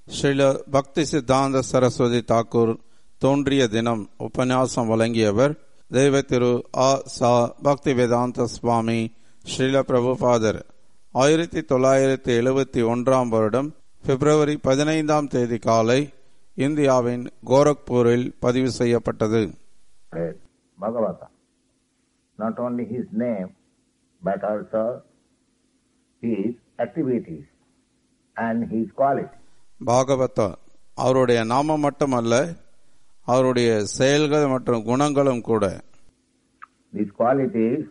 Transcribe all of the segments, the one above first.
ஸ்ரீல பக்தி சித்தாந்த சரஸ்வதி தாக்கூர் தோன்றிய தினம் உபன்யாசம் வழங்கியவர் தெய்வ திரு ஆ சா பக்தி வேதாந்த சுவாமி ஸ்ரீல பிரபுபாதர் ஆயிரத்தி தொள்ளாயிரத்தி எழுபத்தி ஒன்றாம் வருடம் பிப்ரவரி பதினைந்தாம் தேதி காலை இந்தியாவின் கோரக்பூரில் பதிவு செய்யப்பட்டது read Bhagavata. Not only his name, but also his activities and his quality. Bhagavata அவருடைய நாமம் மட்டுமல்ல அவருடைய செயல்கள் மற்றும் குணங்களும் கூட These qualities,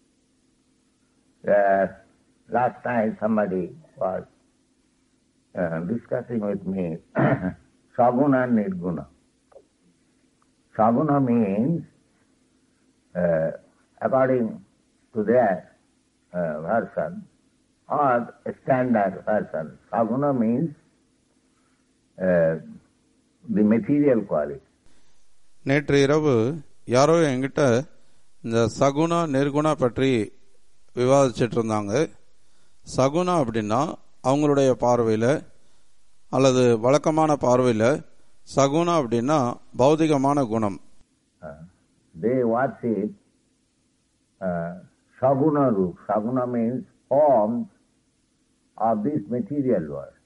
uh, last time somebody was uh, discussing with me, Saguna and Nirguna. Saguna means, uh, according to their uh, version, or a standard version, Saguna means uh, the material quality. நேற்று இரவு யாரோ என்கிட்ட இந்த சகுனா நிர்குணா பற்றி விவாதிச்சிட்டு இருந்தாங்க சகுனா அப்படின்னா அவங்களுடைய பார்வையில் அல்லது வழக்கமான பார்வையில் சகுனா அப்படின்னா பௌதிகமான குணம் Uh, they worship uh, Saguna Roop. Saguna means forms of this material world.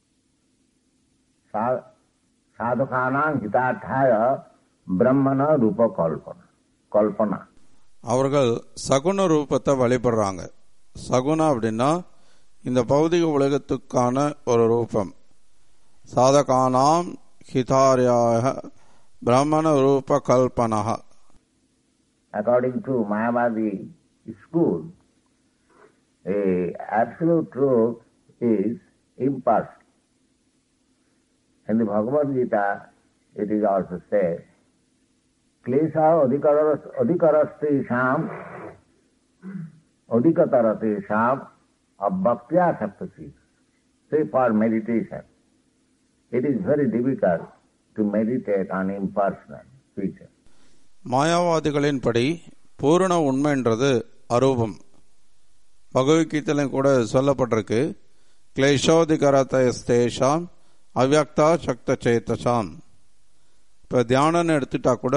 Sa- Sadhakanam hitarthaya brahmana rupa kalpana. Kalpana. அவர்கள் சகுன ரூபத்தை வழிபடுறாங்க சகுனா அப்படின்னா இந்த பௌதிக உலகத்துக்கான ஒரு ரூபம் சாதகானாம் ஹிதாரியாக பிரம்மண ரூப கல்பனக According to Mayavadi school, a absolute truth is impersonal. In the Bhagavad Gita, it is also said, Klesha adhikarasti sham adhikatarati sham abhaktya saptasi. Say for meditation, it is very difficult to meditate on impersonal feature. மாயாவாதிகளின்படி பூரண உண்மைன்றது அரூபம் பகவத்கீதையிலும் கூட சொல்லப்பட்டிருக்கு கிளேஷோதிகரதேஷாம் அவ்யக்தா சக்த சேத்தசாம் இப்போ தியானம்னு எடுத்துட்டா கூட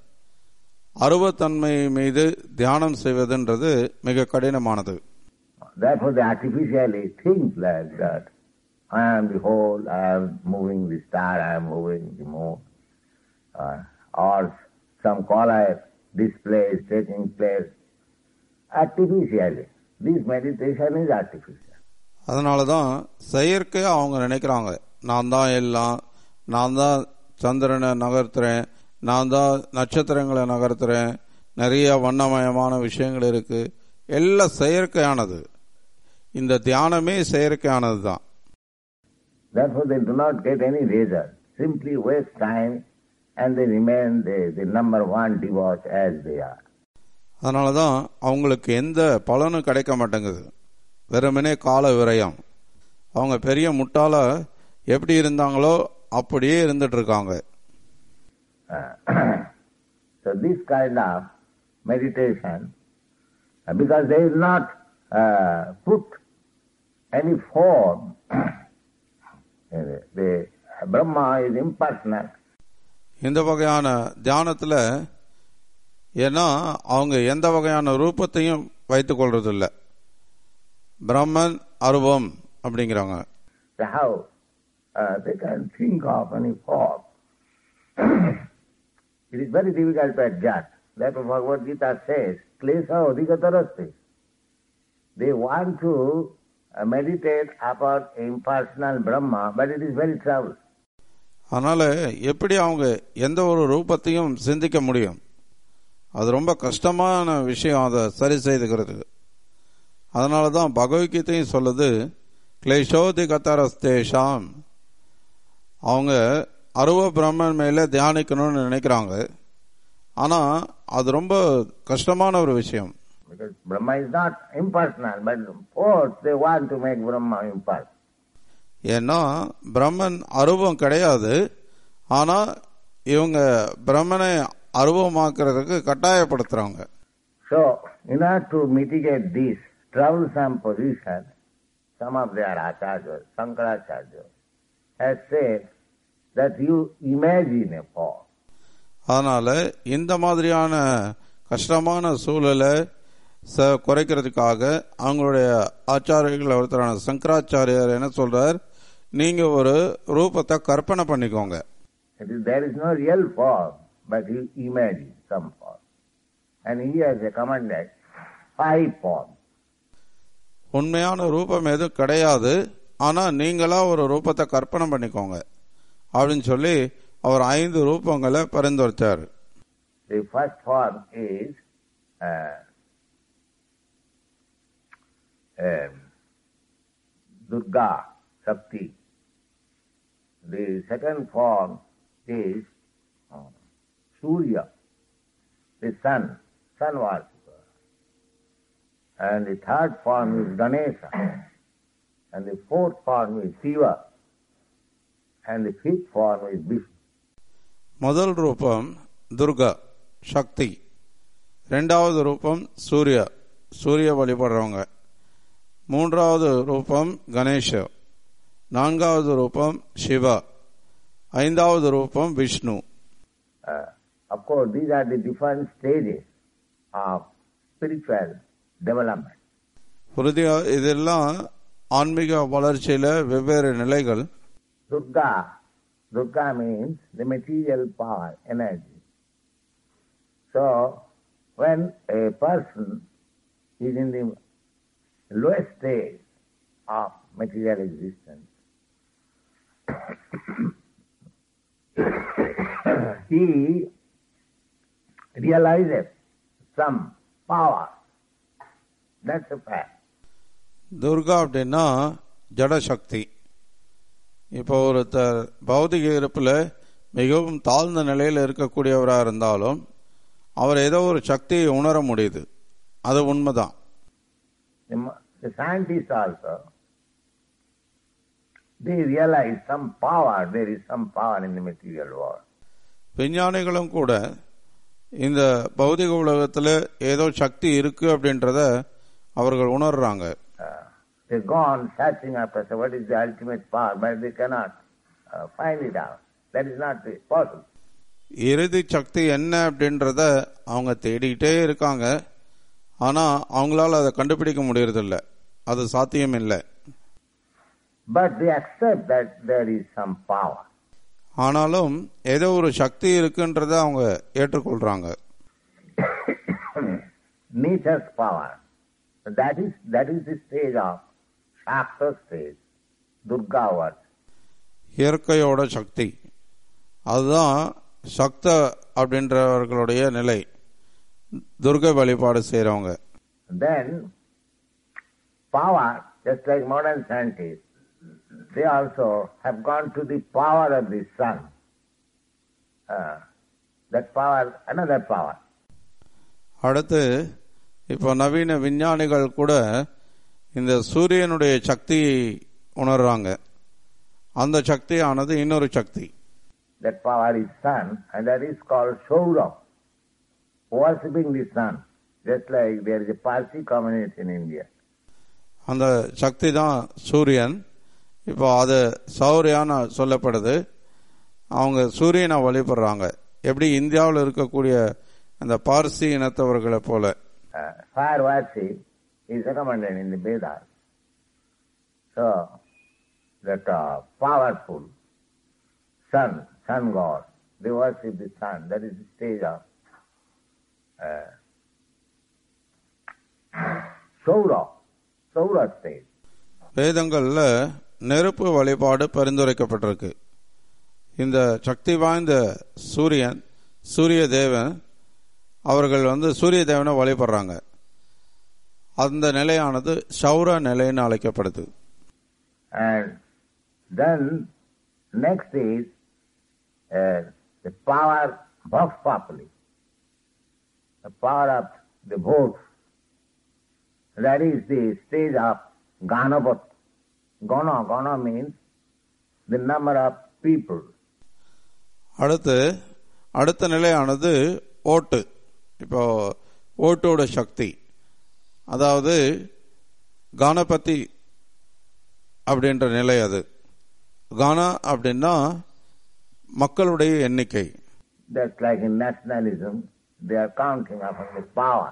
அருவத்தன்மை மீது தியானம் செய்வதுன்றது மிக கடினமானது Therefore, they artificially think like that. I am the whole, I am moving the star, I am moving the moon. Uh, or some color display is taking place artificially. This meditation is artificial. அதனால தான் செயற்கையாக அவங்க நினைக்கிறாங்க நான் தான் எல்லாம் நான் தான் சந்திரனை நகர்த்துறேன் நான் தான் நட்சத்திரங்களை நகர்த்துறேன் நிறைய வண்ணமயமான விஷயங்கள் இருக்கு எல்லாம் செயற்கையானது இந்த தியானமே செயற்கையானது தான் Therefore, they do not get any result. Simply waste time and they remain the, the number one devote as they are. அதனால தான் அவங்களுக்கு எந்த பலனும் கிடைக்க மாட்டேங்குது வெறுமனே கால விரயம் அவங்க பெரிய முட்டாள எப்படி இருந்தாங்களோ அப்படியே இருந்துட்டு இருக்காங்க Uh, so this kind of meditation, uh, because they will not uh, put any form, uh, the Brahma is impersonal, இந்த வகையான தியானத்துல ஏன்னா அவங்க எந்த வகையான ரூபத்தையும் வைத்துக் கொள்றதில்ல பிரம்மன் அருவம் அப்படிங்கிறாங்க so how uh, they can think of any form. it is very difficult to adjust. Therefore Bhagavad Gita says, Klesa adhikatarasti. They want to uh, meditate upon impersonal Brahma, but it is very trouble. அதனால எப்படி அவங்க எந்த ஒரு ரூபத்தையும் சிந்திக்க முடியும் அது ரொம்ப கஷ்டமான விஷயம் அதை சரி செய்துக்கிறது அதனால தான் பகவத்கீதையும் சொல்லுது கிளேஷோதி கத்தரஸ்தேஷாம் அவங்க அருவ பிரம்மன் மேல தியானிக்கணும்னு நினைக்கிறாங்க ஆனா அது ரொம்ப கஷ்டமான ஒரு விஷயம் Because Brahma is not impersonal, but force they want to make Brahma impersonal. ஏன்னா பிரம்மன் அருவம் கிடையாது ஆனா இவங்க பிரம்மனை அருவமாக்குறதுக்கு கட்டாயப்படுத்துறாங்க So, in order to mitigate this troublesome position, some of their acharyas, Shankaracharya, has said that you imagine a form. அதனால இந்த மாதிரியான கஷ்டமான சூழலை ச குறைக்கிறதுக்காக அவங்களுடைய ஆச்சாரியர்கள் ஒருத்தரான சங்கராச்சாரியார் என்ன சொல்றார் நீங்க ஒரு ரூபத்தை கற்பனை பண்ணிக்கோங்க It is, there is no real form, but you imagine some form. And he has recommended five forms. உண்மையான ரூபம் எதுவும் கிடையாது ஆனா நீங்களா ஒரு ரூபத்தை கற்பனை பண்ணிக்கோங்க அப்படின்னு சொல்லி அவர் ஐந்து ரூபங்களை பரிந்துரைச்சார் The first form is uh, um, Durga, Shakti. The second form is uh, Surya, the sun, sun worshipper. And the third form is Ganesha. And the fourth form is Shiva. And the fifth form is Vishnu. முதல் ரூபம் துர்கா சக்தி ரெண்டாவது ரூபம் சூர்யா சூரிய வழிபடுறவங்க மூன்றாவது ரூபம் கணேஷ நான்காவது ரூபம் சிவா ஐந்தாவது ரூபம் Vishnu Uh, of course, these are the different stages of spiritual development. உறுதியா இதெல்லாம் ஆன்மீக வளர்ச்சியில வெவ்வேறு நிலைகள் Durga, Durga means the material power, energy. So, when a person is in the lowest stage of material existence, he realizes some power. That's a fact. Durga அப்படின்னா ஜடசக்தி இப்போ ஒருத்தர் பௌதிக இருப்புல மிகவும் தாழ்ந்த நிலையில் இருக்கக்கூடியவராக இருந்தாலும் அவர் ஏதோ ஒரு சக்தியை உணர முடியுது அது உண்மைதான் The, mo- the scientists also, they realize some power, there is some power in the material world. விஞ்ஞானிகளும் கூட இந்த பௌதிக உலகத்துல ஏதோ சக்தி இருக்கு அப்படின்றத அவர்கள் உணர்றாங்க Uh, they go on searching after so what is the ultimate power, but they cannot uh, find it out. That is not uh, possible. இறுதி சக்தி என்ன அப்படின்றத அவங்க தேடிக்கிட்டே இருக்காங்க ஆனா அவங்களால அதை கண்டுபிடிக்க முடியறதில்ல அது சாத்தியம் இல்லை But they accept that there is some power. ஆனாலும் ஏதோ ஒரு சக்தி இருக்குன்றத அவங்க ஏற்றுக்கொள்றாங்க Nature's power. That is that is the stage of Shakta stage, Durga worship. இயற்கையோட சக்தி அதுதான் சக்த அப்படின்றவர்களுடைய நிலை துர்கை வழிபாடு செய்றவங்க Then, power, just like modern scientists, they also have gone to the power of the sun. Uh, that power, another power. அடுத்து இப்போ நவீன விஞ்ஞானிகள் கூட இந்த சூரியனுடைய சக்தியை உணர்றாங்க அந்த சக்தியானது இன்னொரு சக்தி That power is sun, and that is called Saura, worshipping the sun. Just like there is a Parsi community in India. அந்த சக்தி தான் சூரியன் இப்போ அது சௌரியான்னு சொல்லப்படுது அவங்க சூரியனை வழிபடுறாங்க எப்படி இந்தியாவில் இருக்கக்கூடிய அந்த பார்சி இனத்தவர்களை போல Uh, fire worship is recommended in the Vedas. So, that uh, powerful sun, sun god, they worship the sun. That is the stage of uh, Saura, Saura stage. வேதங்கள்ல நெருப்பு வழிபாடு பரிந்துரைக்கப்பட்டிருக்கு இந்த சக்தி வாய்ந்த சூரியன் சூரிய தேவன் அவர்கள் வந்து சூரிய தேவனை வழிபடுறாங்க அந்த நிலையானது சௌர நிலைன்னு அழைக்கப்படுது And then next is uh, the power Vox Populi, the power of the vote. That is the stage of Ganavat. Gana, Gana means the number of people. அடுத்து அடுத்த நிலையானது ஓட்டு இப்போ ஓட்டோட சக்தி அதாவது கணபதி அப்படின்ற நிலை அது கானா அப்படின்னா மக்களுடைய எண்ணிக்கை That's like in nationalism, they are counting upon the power.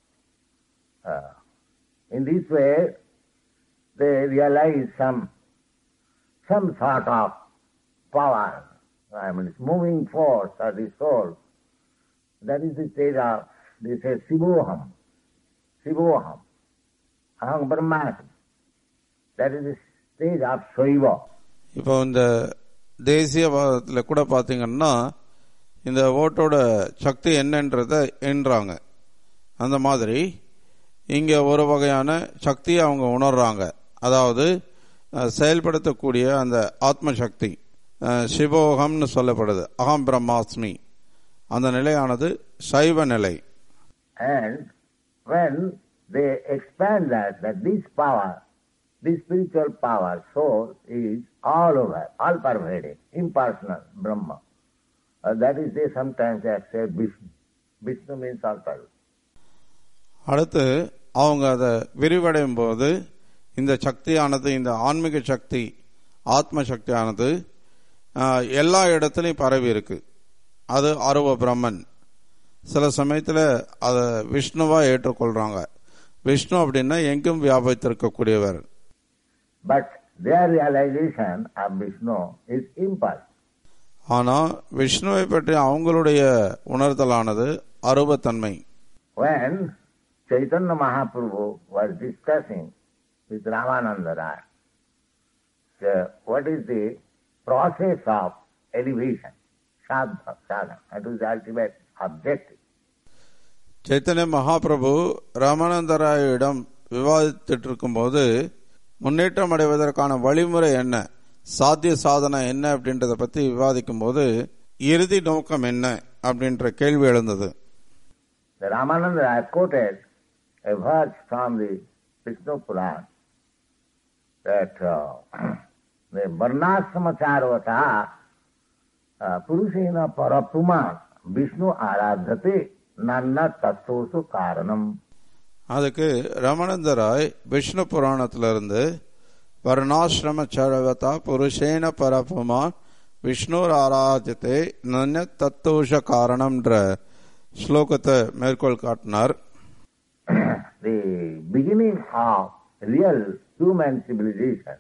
Uh, in this way, they realize some some sort of power. I mean, it's moving force of the soul. That is the state of, they say, Sivoham. Sivoham. Aham Brahmasmi. That is the stage of Shaiva. இப்போ இந்த தேசியவாதத்தில் கூட பார்த்தீங்கன்னா இந்த ஓட்டோட சக்தி என்னன்றத எண்றாங்க அந்த மாதிரி இங்க ஒரு வகையான சக்தியை அவங்க உணர்றாங்க அதாவது அஹ், செயல்படுத்தக்கூடிய அந்த ஆத்ம சக்தி அஹ், சிவோகம்னு சொல்லப்படுது அகம் பிரம்மாஸ்மி அந்த நிலையானது சைவ நிலை And when they expand that, that this power, this spiritual power, soul, is all over, all pervading, impersonal, Brahma. Uh, that is, they sometimes have said Vishnu. Vishnu means all pervading. அடுத்து அவங்க அதை விரிவடையும் போது இந்த சக்தியானது இந்த ஆன்மீக சக்தி ஆத்ம சக்தியானது ஆஹ், எல்லா இடத்துலையும் பரவி இருக்கு அது அருவ பிரம்மன் சில சமயத்தில் அதை விஷ்ணுவா ஏற்றுக்கொள்றாங்க விஷ்ணு அப்படின்னா எங்கும் வியாபித்திருக்கக்கூடியவர் But their realization of Vishnu is impulse. ஆனா விஷ்ணுவை பற்றி அவங்களுடைய உணர்தலானது அருவத்தன்மை When Chaitanya Mahaprabhu was discussing with Ramananda Rai, uh, what is the process of elevation, sadhana, sadhana, that is the ultimate objective. Chaitanya Mahaprabhu ராமானந்தராயிடம் விவாதித்துட்டு இருக்கும்போது முன்னேற்றம் அடைவதற்கான வழிமுறை என்ன சாத்திய சாதனை என்ன அப்படின்றத பத்தி விவாதிக்கும் போது இறுதி நோக்கம் என்ன அப்படின்ற கேள்வி எழுந்தது The Ramananda Rai quoted a verse from the Vishnu Purana that uh, the Varnasramacharvata uh, Purushena Parapuma Vishnu Aradhate Nanna Tattvosu Karanam. அதுக்கு ரமணந்தராய் விஷ்ணு புராணத்திலிருந்து வர்ணாசிரம சரவதா புருஷேன பரப்புமா விஷ்ணுர் ஆராஜத்தை நன்ய தத்தோஷ காரணம்ன்ற ஸ்லோகத்தை மேற்கோள் காட்டினார் the beginning of real human civilization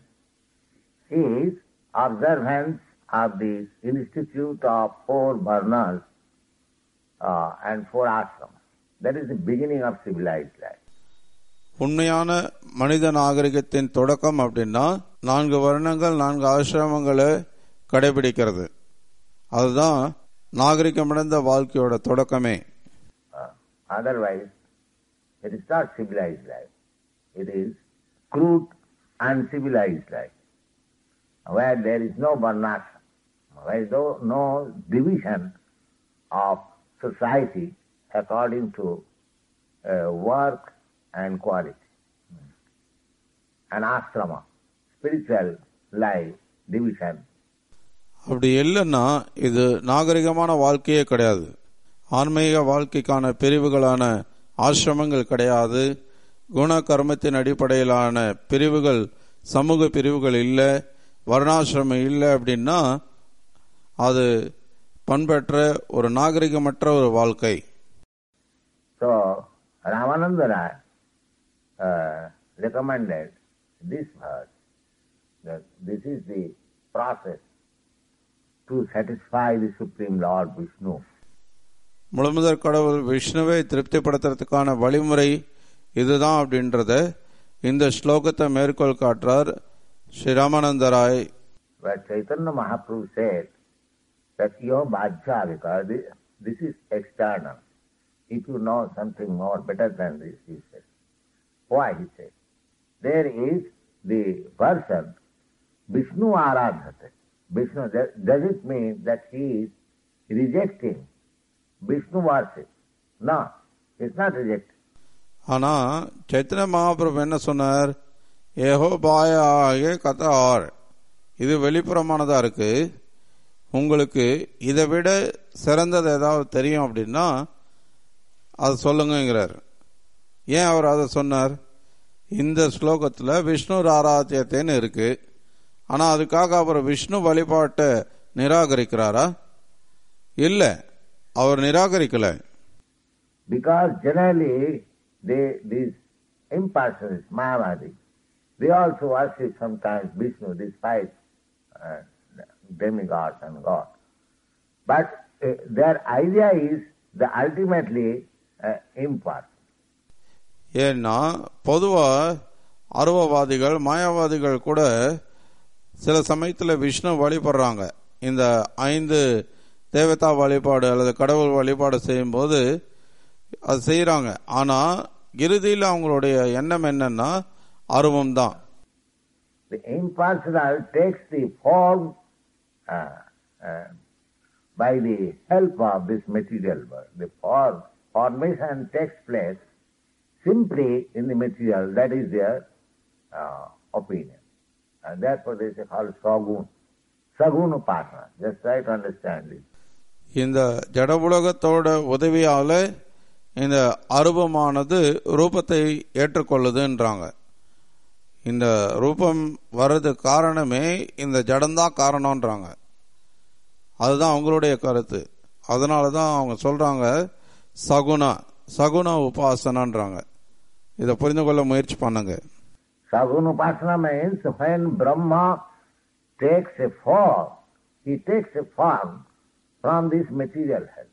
is observance of the institute of four varnas uh, and four ashrams. That is the beginning of civilized life. உண்மையான மனித நாகரிகத்தின் தொடக்கம் அப்படின்னா நான்கு வருணங்கள் நான்கு ஆசிரமங்களை கடைபிடிக்கிறது அதுதான் நாகரிகமடைந்த வாழ்க்கையோட தொடக்கமே Uh, otherwise, it is not civilized life. It is crude, uncivilized life, where there is no varnashram, where there is no division of society according to uh, work and quality. An ashrama, spiritual life, division, அப்படி இல்லைன்னா இது நாகரிகமான வாழ்க்கையே கிடையாது ஆன்மீக வாழ்க்கைக்கான பிரிவுகளான ஆசிரமங்கள் கிடையாது குண கர்மத்தின் அடிப்படையிலான பிரிவுகள் சமூக பிரிவுகள் இல்லை வர்ணாசிரமம் இல்லை அப்படின்னா அது பண்பற்ற ஒரு நாகரிகமற்ற ஒரு வாழ்க்கை So Ramananda Rai uh, recommended this verse that this is the process to satisfy the Supreme Lord Vishnu. முழுமுதற் கடவுள் விஷ்ணுவை திருப்திப்படுத்துறதுக்கான வழிமுறை இதுதான் அப்படின்றத இந்த ஸ்லோகத்தை மேற்கோள் காட்டுறார் Sri ராமானந்தராய் Where Chaitanya Mahaprabhu said that your bhajya, because this, this is external. If you know something more better than this, he said. Why, he said. There is the person, Vishnu Aradhate. Vishnu, does- does it mean that he is rejecting Vishnu worship? No, it's not rejecting. ஆனா சைத்தன்ய மகாபிரபு என்ன சொன்னார் ஏஹோ பாய கதை R இது வெளிப்புறமானதா இருக்கு உங்களுக்கு இதை விட சிறந்தது ஏதாவது தெரியும் அப்படின்னா அது சொல்லுங்கிறார் ஏன் அவர் அதை சொன்னார் இந்த ஸ்லோகத்துல விஷ்ணு ஆராத்தியத்தேன்னு இருக்கு ஆனா அதுக்காக அவர் விஷ்ணு வழிபாட்டை நிராகரிக்கிறாரா இல்ல அவர் நிராகரிக்கல Because generally, they, these impersonalists, Mayavadis, they also worship sometimes Vishnu, despite uh, demigods and God. But uh, their idea is the ultimately uh, impersonal. ஏன்னா பொதுவா அருவவாதிகள் மாயாவாதிகள் கூட சில சமயத்துல விஷ்ணு வழிபடுறாங்க இந்த ஐந்து தேவதா வழிபாடு அல்லது கடவுள் வழிபாடு செய்யும்போது அது செய்யறாங்க ஆனா இறுதியில் அவங்களுடைய எண்ணம் என்னன்னா அருவம் தான் The impersonal takes the form uh, uh, by the help of this material world. The form, formation takes place simply in the material. That is their uh, opinion. And therefore they say called sagun. Sagun upasana. Just try to understand this. இந்த ஜட உலகத்தோட உதவியால இந்த அருவமானது ரூபத்தை ஏற்றுக்கொள்ளுதுன்றாங்க இந்த ரூபம் வர்றது காரணமே இந்த ஜடம்தான் காரணம்ன்றாங்க அதுதான் அவங்களுடைய கருத்து அதனால தான் அவங்க சொல்றாங்க சகுன சகுன உபாசனன்றாங்க இதை புரிந்து கொள்ள முயற்சி பண்ணுங்க Sagun upasana means when Brahma takes a form, he takes a form from this material health.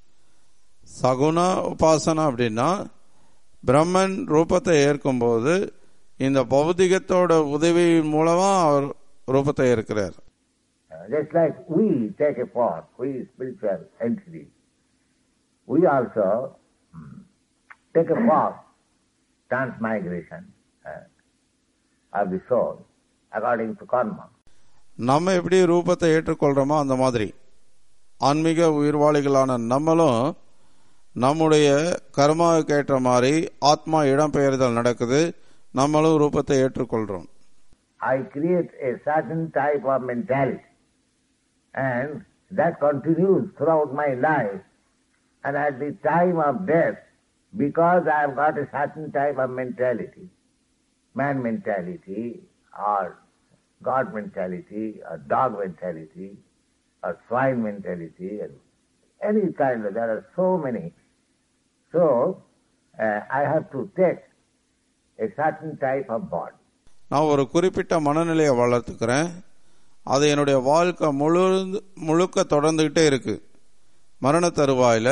சகுன உபாசனா அப்படின்னா பிரம்மன் ரூபத்தை ஏற்கும்போது இந்த பௌதிகத்தோட உதவி மூலமா அவர் ரூபத்தை ஏற்கிறார் Uh, just like we take a form, we spiritual entities, we also hmm, take a form, transmigration uh, of the soul according to karma. நம்ம எப்படி ரூபத்தை ஏற்றுக்கொள்றோமோ அந்த மாதிரி ஆன்மீக உயிர்வாளிகளான நம்மளும் நம்முடைய கர்மாவுக்கு ஏற்ற மாதிரி ஆத்மா இடம்பெயர்தல் நடக்குது நம்மளும் ரூபத்தை ஏற்றுக்கொள்றோம் I create a certain type of mentality and that continues throughout my life and at the time of death because I have got a certain type of mentality, man mentality or God mentality or dog mentality or swine mentality and any kind of, there are so many. So uh, I have to take a certain type of body. நான் ஒரு குறிப்பிட்ட மனநிலையை வளர்த்துக்கிறேன் அது என்னுடைய வாழ்க்கை முழு முழுக்க தொடர்ந்துகிட்டே இருக்கு மரண தருவாயில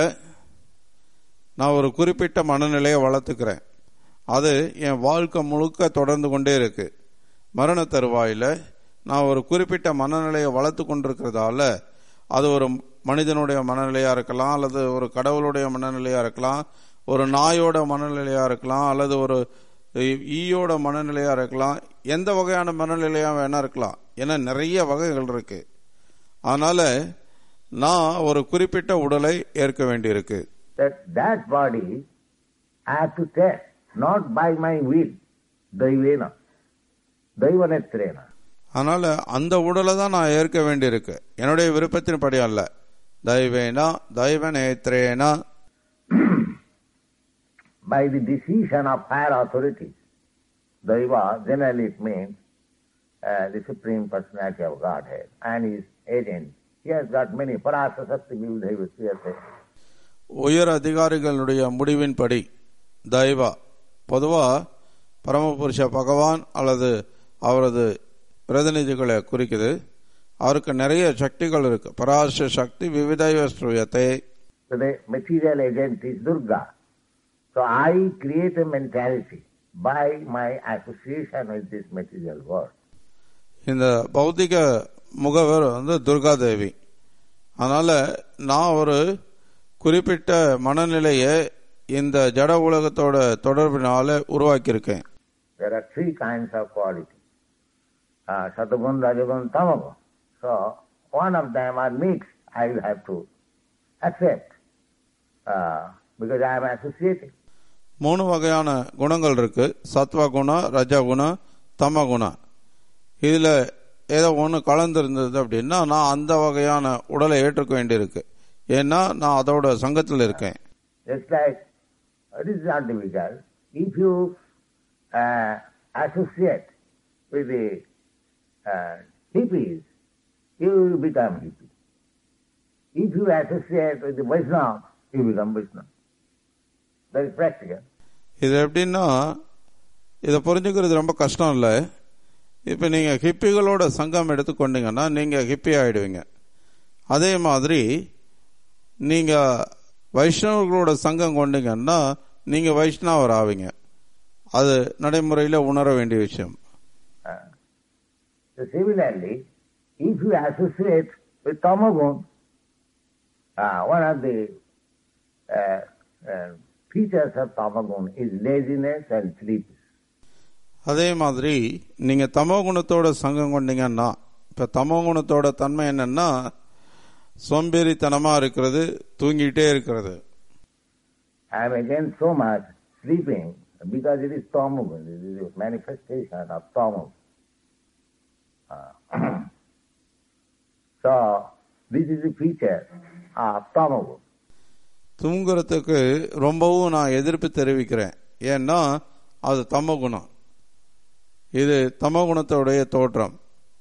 நான் ஒரு குறிப்பிட்ட மனநிலையை வளர்த்துக்கிறேன் அது என் வாழ்க்கை முழுக்க தொடர்ந்து கொண்டே இருக்கு மரண தருவாயில நான் ஒரு குறிப்பிட்ட மனநிலையை வளர்த்து கொண்டிருக்கிறதால அது ஒரு மனிதனுடைய மனநிலையா இருக்கலாம் அல்லது ஒரு கடவுளுடைய மனநிலையா இருக்கலாம் ஒரு நாயோட மனநிலையா இருக்கலாம் அல்லது ஒரு ஈயோட மனநிலையா இருக்கலாம் எந்த வகையான மனநிலையா வேணா இருக்கலாம் ஏன்னா நிறைய வகைகள் இருக்கு அதனால நான் ஒரு குறிப்பிட்ட உடலை ஏற்க வேண்டியிருக்கு that that body I have to take, not by my will, daivena, daivanetrena. அதனால அந்த உடலை தான் நான் ஏற்க வேண்டியிருக்கு என்னுடைய விருப்பத்தின்படி அல்ல தெய்வேனா தெய்வநேத்ரேனா By the decision of higher authorities, daiva, generally it means uh, the Supreme Personality of Godhead and his agent. He has got many parasa sakti vivdhaivasya உயர் அதிகாரிகளுடைய முடிவின்படி தெய்வா பொதுவா பரமபுருஷ பகவான் அல்லது அவரது பிரதிநிதிகளை குறிக்குது அவருக்கு நிறைய சக்திகள் இருக்கு பராச சக்தி விவிதைவ ஸ்ரூயத்தை So the material agent is Durga. So I create a mentality by my association with this material world. இந்த பௌத்திக முகவர் வந்து துர்கா தேவி அதனால நான் ஒரு குறிப்பிட்ட மனநிலையை இந்த ஜட உலகத்தோட தொடர்பினால உருவாக்கியிருக்கேன் There are three kinds of quality. Uh, Satagun, Rajagun, Tamagun. So one of them are mixed. I will have to accept uh, because I am associated. மூணு வகையான குணங்கள் இருக்கு சத்வ குணம் ரஜ குணம் தம குணம் இதுல ஏதோ ஒன்று கலந்திருந்தது அப்படின்னா நான் அந்த வகையான உடலை ஏற்றுக்க வேண்டியிருக்கு ஏன்னா நான் அதோட சங்கத்தில் இருக்கேன் Just like, it is not difficult. If you uh, associate with the uh, hippies, you will become hippie. If you associate with the Vaishnava, you become Vaishnava. That is practical. இது எப்படின்னா இதை புரிஞ்சுக்கிறது ரொம்ப கஷ்டம் இல்லை இப்போ நீங்கள் ஹிப்பிகளோட சங்கம் எடுத்துக்கொண்டீங்கன்னா நீங்கள் ஹிப்பி ஆயிடுவீங்க அதே மாதிரி நீங்கள் வைஷ்ணவர்களோட சங்கம் கொண்டீங்கன்னா நீங்கள் வைஷ்ணவர் ஆவீங்க அது நடைமுறையில் உணர வேண்டிய விஷயம் Uh, so similarly, if you associate with Tamagun, uh, one of the uh, uh, features of Tamagun is laziness and sleep. அதே மாதிரி நீங்கள் தமோ குணத்தோட சங்கம் கொண்டீங்கன்னா இப்போ தமோ குணத்தோட தன்மை என்னன்னா சோம்பேறித்தனமாக இருக்கிறது தூங்கிட்டே இருக்கிறது I am against so much sleeping because it is Tamagun, it is a manifestation of Tamagun. Uh, so, this is the feature of Tamagun. தூங்குறதுக்கு ரொம்பவும் நான் எதிர்ப்பு தெரிவிக்கிறேன் ஏன்னா அது தமோ குணம் இது தமோ குணத்தோடைய தோற்றம்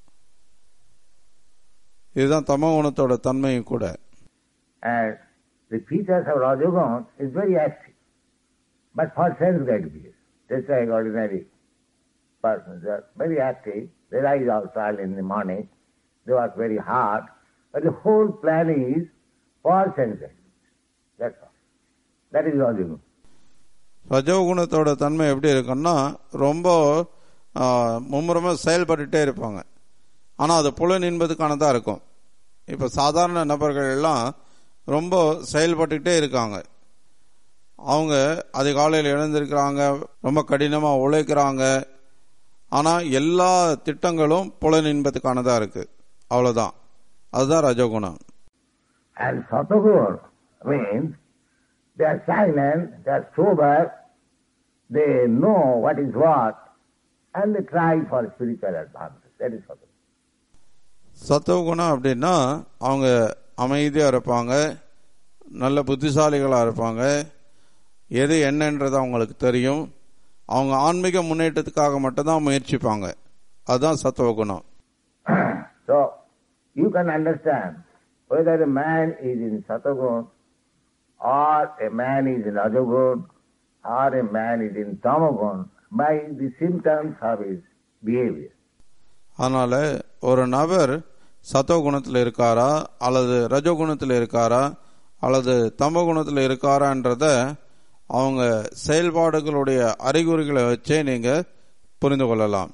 இதுதான் தமோ குணத்தோட தன்மையும் கூட And the features of Rajagun is very active, but for sense gratification. Just like ordinary persons, they are very active. They rise also early in the morning, they work very hard, but the whole plan is for sense gratification. That's all. That is Rajagun. ரஜோகுணத்தோட தன்மை எப்படி இருக்குன்னா ரொம்ப ஆ, மும்முரமா செயல்பட்டுட்டே இருப்பாங்க ஆனால் அது புலன் என்பதுக்கானதாக இருக்கும் இப்போ சாதாரண நபர்கள் எல்லாம் ரொம்ப செயல்பட்டுக்கிட்டே இருக்காங்க அவங்க அதிகாலையில் எழுந்திருக்கிறாங்க ரொம்ப கடினமாக உழைக்கிறாங்க ஆனால் எல்லா திட்டங்களும் புலன் இன்பத்துக்கானதாக இருக்கு அவ்வளோதான் அதுதான் ரஜோகுணம் And Satagur means they are silent, they are sober, they know what is what, and they try for spiritual advantage. That is Satagur. சத்துவகுணம் அப்படின்னா அவங்க அமைதியாக இருப்பாங்க நல்ல புத்திசாலிகளாக இருப்பாங்க எது என்னன்றது அவங்களுக்கு தெரியும் அவங்க ஆன்மீக முன்னேற்றத்துக்காக மட்டும்தான் முயற்சிப்பாங்க அதுதான் சத்துவகுணம் so, you can understand whether a man is in Satagun, or a man is in Rajagun, or a man is in Tamagun by the symptoms of his behavior. அதனால ஒரு நபர் சத்துவகுணத்தில் இருக்காரா அல்லது ரஜோகுணத்தில் இருக்காரா அல்லது தமகுணத்தில் இருக்காரான்றத அவங்க செயல்பாடுகளுடைய அறிகுறிகளை வச்சே நீங்க புரிந்து கொள்ளலாம்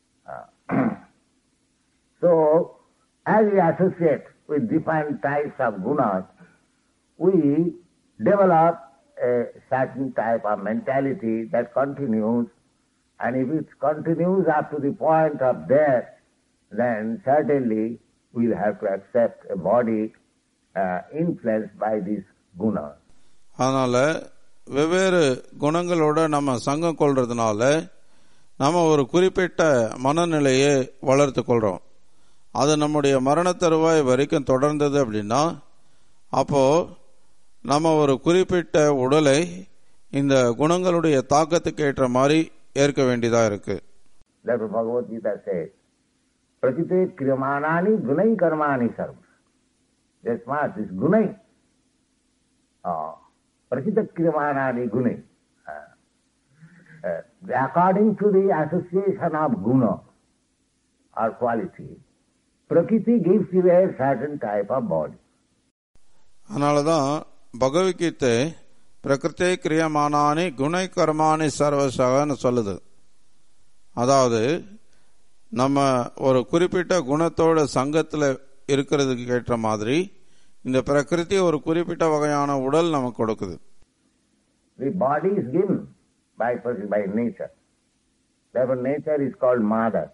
So, as we associate with different types of gunas, we develop a certain type of mentality that continues, and if it continues up to the point of death, then certainly we'll have to accept a body uh, influenced by these gunas. அதனால வெவ்வேறு குணங்களோட நம்ம சங்கம் கொள்றதுனால நம்ம ஒரு குறிப்பிட்ட மனநிலையை வளர்த்து கொள்றோம் அது நம்முடைய மரண தருவாய் வரைக்கும் தொடர்ந்தது அப்படின்னா அப்போ நம்ம ஒரு குறிப்பிட்ட உடலை இந்த குணங்களுடைய தாக்கத்துக்கு ஏற்ற மாதிரி ஏற்க வேண்டியதா இருக்கு Therefore Bhagavad Gita says, Prakite kriyamanani gunai karmani sarva. That's smart, this gunai. Uh, Prakita kriyamanani gunai. Uh, uh, according to the association of guna or quality, Prakriti gives you a certain type of body. அதனால தான் பகவத்கீதை பிரகிருத்தே கிரியமானானி குணை கர்மானி சர்வசகன்னு சொல்லுது அதாவது நம்ம ஒரு குறிப்பிட்ட குணத்தோட சங்கத்தில் இருக்கிறதுக்கு ஏற்ற மாதிரி இந்த பிரகிருதி ஒரு குறிப்பிட்ட வகையான உடல் நமக்கு கொடுக்குது The body is given by, by nature. Therefore nature is called mother,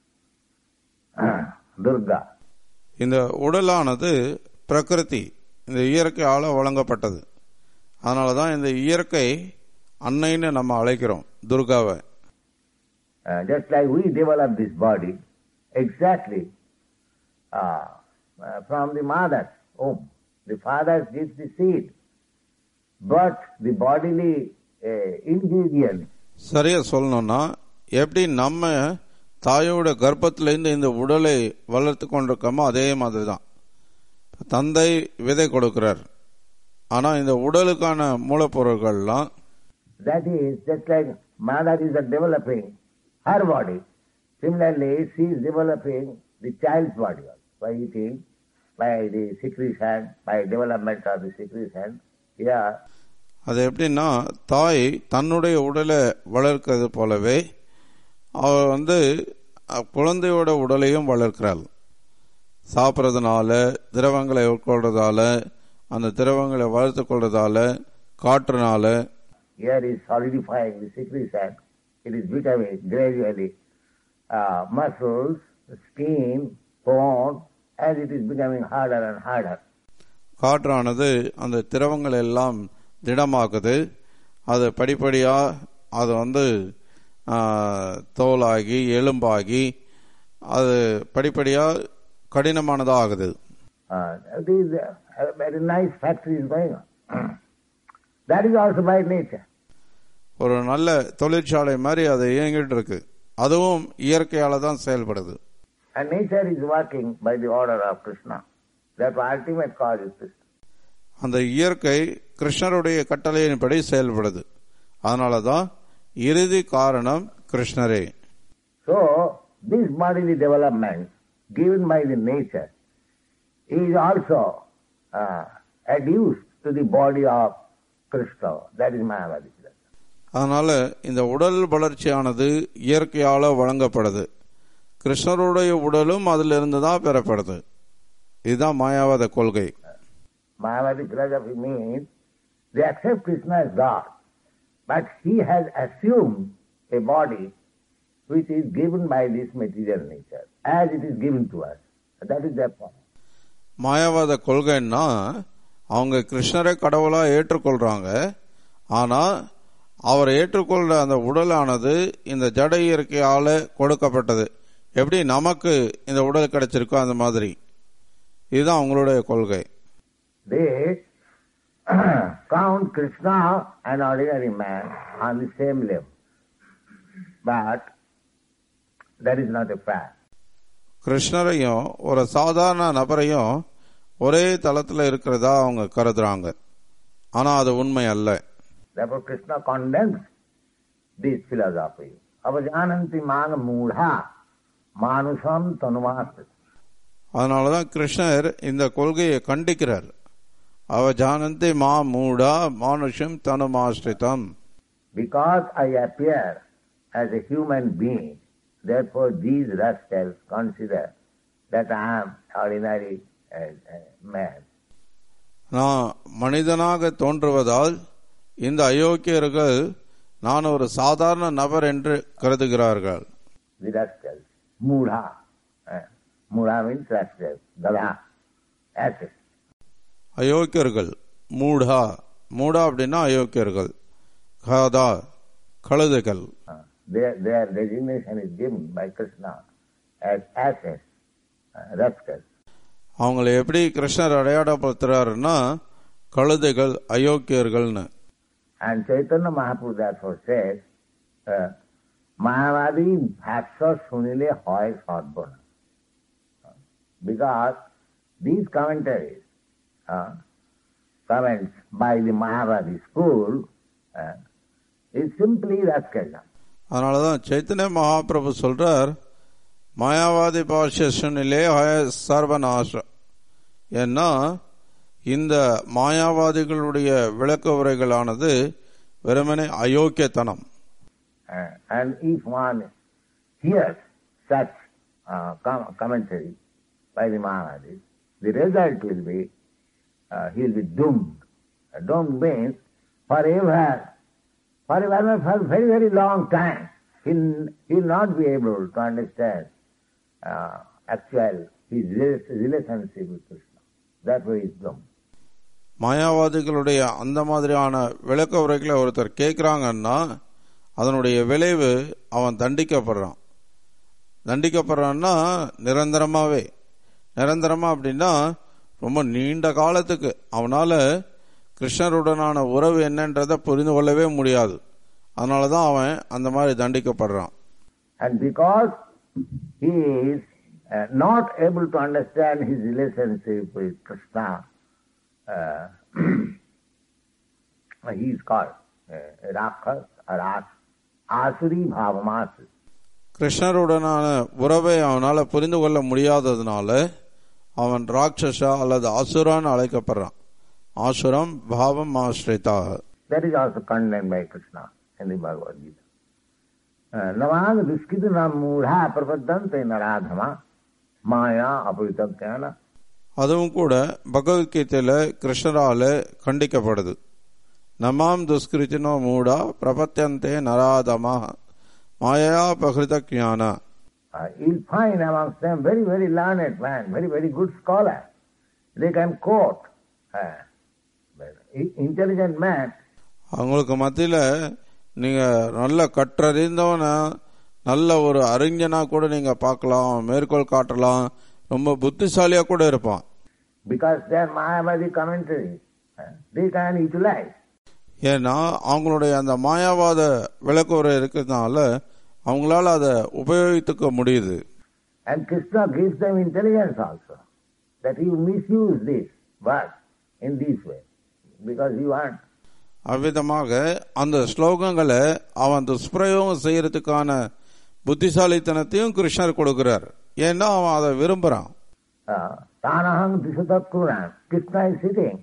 Durga. இந்த உடலானது பிரகிருதி இந்த இயற்கையால வழங்கப்பட்டது அதனால தான் இந்த இயற்கை அன்னைன்னு நம்ம அழைக்கிறோம் துர்காவை Uh, just like we develop this body exactly uh, uh, from the mother's womb. The father gives the seed, but the bodily uh, ingredients சரியா சொல்லணும்னா எப்படி நம்ம தாயோட கர்ப்பத்திலேருந்து இந்த உடலை வளர்த்து கொண்டிருக்கோமோ அதே மாதிரி தான் தந்தை விதை கொடுக்கிறார் ஆனா இந்த உடலுக்கான மூலப்பொருட்கள்லாம் That is just like mother is developing her body. Similarly, she is developing the child's body also by eating, by the secretion, by development of the secretion. Here, அது எப்படின்னா தாய் தன்னுடைய உடலை வளர்க்கிறது போலவே அவள் வந்து அஹ், குழந்தையோட உடலையும் வளர்க்கிறாள் சாப்பிட்றதுனால திரவங்களை உட்கொள்றதால அந்த திரவங்களை வளர்த்து கொள்றதால காற்றுனால here is solidifying the secretion. It is becoming gradually uh, muscles, skin, bone, as it is becoming harder and harder. காற்றானது அந்த திரவங்கள் எல்லாம் திடமாக்குது அது படிப்படியா அது வந்து ஆ, தோலாகி எலும்பாகி அது படிப்படியா கடினமானதா ஆகுது Uh, these uh, very nice factory is going on. that is also by nature. ஒரு நல்ல தொழிற்சாலை மாதிரி அது இயங்கிட்டு இருக்கு அதுவும் இயற்கையால தான் செயல்படுது And nature is working by the order of Krishna. That ultimate cause is Krishna. அந்த இயற்கை கிருஷ்ணருடைய கட்டளையின்படி செயல்படுது அதனால தான் இறுதி காரணம் கிருஷ்ணரே So, this bodily development given by the nature is also uh, adduced to the body of Krishna. That is Mayavadi. அதனால இந்த உடல் வளர்ச்சியானது இயற்கையால வழங்கப்படுது கிருஷ்ணருடைய உடலும் அதிலிருந்து தான் பெறப்படுது இதுதான் மாயாவாத கொள்கை Mayavadi philosophy means they accept Krishna as God, but he has assumed a body which is given by this material nature, as it is given to us. That is their point. மாயாவாத கொள்கைன்னா அவங்க கிருஷ்ணரை கடவுளா ஏற்றுக்கொள்றாங்க ஆனா அவர் ஏற்றுக்கொள்ற அந்த உடலானது இந்த ஜட இயற்கையால கொடுக்கப்பட்டது எப்படி நமக்கு இந்த உடல் கிடைச்சிருக்கோ அந்த மாதிரி இதுதான் அவங்களுடைய கொள்கை They count Krishna an ordinary man on the same level. But that is not a fact. கிருஷ்ணரையும் ஒரு சாதாரண நபரையும் ஒரே தளத்துல இருக்கிறதா அவங்க கருதுறாங்க ஆனா அது உண்மை அல்ல Therefore Krishna condemns this philosophy. Avajananti mang moodha manusam tanumasta. அதனாலதான் கிருஷ்ணர் இந்த கொள்கையை கண்டிக்கிறார் அவ ஜானந்தி மா மூடா மானுஷம் தனுமாஸ்ரிதம் Because I appear as a human being, therefore these rascals consider that I am ordinary uh, uh, man. நான் மனிதனாக தோன்றுவதால் இந்த அயோக்கியர்கள் நான் ஒரு சாதாரண நபர் என்று கருதுகிறார்கள் The rascals, moodha. Uh, moodha means rascals, dada, asses. அயோக்கியர்கள் மூடா மூடா அப்படின்னா அயோக்கியர்கள் காதா கழுதைகள் Uh, their, their designation is given by Krishna as asses, uh, rascals. அவங்களை எப்படி கிருஷ்ணர் அடையாளப்படுத்துறாருன்னா கழுதைகள் அயோக்கியர்கள்னு And Chaitanya Mahaprabhu therefore says, uh, Mahavadi bhaksa sunile hoy sadbana. Because these commentaries, uh, comments by the Mahavadi school, uh, is simply rascalism. அதனாலதான் சைத்தன்ய மகாபிரபு சொல்றார் மாயாவாதி பாஷனிலே சர்வநாச ஏன்னா இந்த மாயாவாதிகளுடைய விளக்க உரைகளானது வெறுமனே அயோக்கியத்தனம் Uh, and if one hears such uh, com- commentary by the Mahavadis, the result will be uh, he will be doomed. Uh, doomed means forever, forever for a very, very long time. He'll, he'll not be able to understand uh, actual his rela- relationship with Krishna. Therefore he is doomed. மாயாவாதிகளுடைய அந்த மாதிரியான விளக்க உரைகளை ஒருத்தர் கேட்கிறாங்கன்னா அதனுடைய விளைவு அவன் தண்டிக்கப்படுறான் தண்டிக்கப்படுறான்னா நிரந்தரமாவே நிரந்தரமா அப்படின்னா ரொம்ப நீண்ட காலத்துக்கு அவனால கிருஷ்ணருடனான உறவு என்னன்றதை புரிந்து கொள்ளவே முடியாது அதனாலதான் அவன் அந்த மாதிரி தண்டிக்கப்படுறான் And because he is uh, not able to understand his relationship with Krishna. Uh, he is called uh, Rakhas or As- Asuri Bhavamas. கிருஷ்ணருடனான உறவை அவனால புரிந்து கொள்ள முடியாததுனால அவன் ராட்சசா அல்லது அசுரான்னு அழைக்கப்படுறான் ஆசுரம் பாவம் ஆஸ்ரிதா That is also condemned by Krishna in the Bhagavad Gita. Navang duskidana mudha prabhaddante naradhama maya apritagana. அதுவும் கூட பகவத்கீதையில கிருஷ்ணரால கண்டிக்கப்படுது நமாம் துஷ்கிருத்தினோ மூடா பிரபத்தியந்தே நராதமா மாயா பகிருத ஞான Uh, you'll find amongst them very, very learned man, very, very good scholar. They can quote. Uh, but i- intelligent man, அவங்களுக்கு மத்தியில நீங்க நல்ல கற்றறிந்தவன நல்ல ஒரு அறிஞனா கூட நீங்க பார்க்கலாம் மேற்கோள் காட்டலாம் ரொம்ப புத்திசாலியா கூட இருப்பான் because they are Mayavadi commentaries, uh, they can utilize. ஏன்னா அவங்களுடைய அந்த மாயாவாத விளக்குறை இருக்கிறதுனால அவங்களால அதை உபயோகித்துக்க முடியுது And Krishna gives them intelligence also, that you misuse this verse in this way, because you want. அவ்விதமாக அந்த ஸ்லோகங்களை அவன் துஷ்பிரயோகம் செய்யறதுக்கான புத்திசாலித்தனத்தையும் கிருஷ்ணர் கொடுக்கிறார் ஏன்னா அவன் அதை விரும்புறான் Uh, Tanahang Dishatatkuran, Krishna is sitting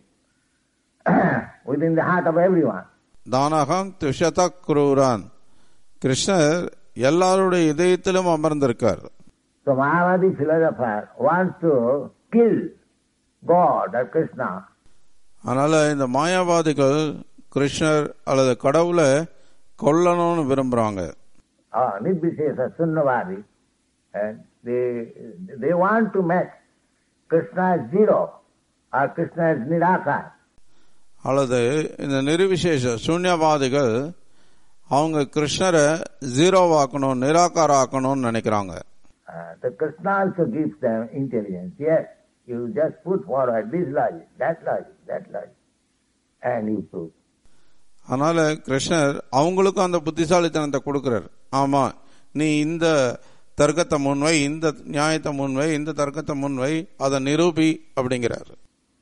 within the heart of everyone. தானகம் துஷத குரூரான் கிருஷ்ணர் எல்லாருடைய இதயத்திலும் அமர்ந்திருக்கார் So Mayavadi philosopher wants to kill God or Krishna அதனால இந்த மாயாவாதிகள் கிருஷ்ணர் அல்லது கடவுளை கொல்லணும்னு விரும்புறாங்க uh, Nirvishesa Sunnavadi, and they, they want to make Krishna as zero or Krishna as Nirakar. அல்லது இந்த நிர்விசேஷ சூன்யவாதிகள் அவங்க கிருஷ்ணரை ஜீரோவாக்கணும் நிராகாராக்கணும்னு நினைக்கிறாங்க Uh, the Krishna also gives them intelligence. Yes, you just put forward this logic, that logic, that logic, and you prove. அதனால கிருஷ்ணர் அவங்களுக்கும் அந்த புத்திசாலித்தனத்தை கொடுக்கிறார் ஆமா நீ இந்த தர்க்கத்தை முன்வை இந்த நியாயத்தை முன்வை இந்த தர்க்கத்தை முன்வை அதை நிரூபி அப்படிங்கிறார்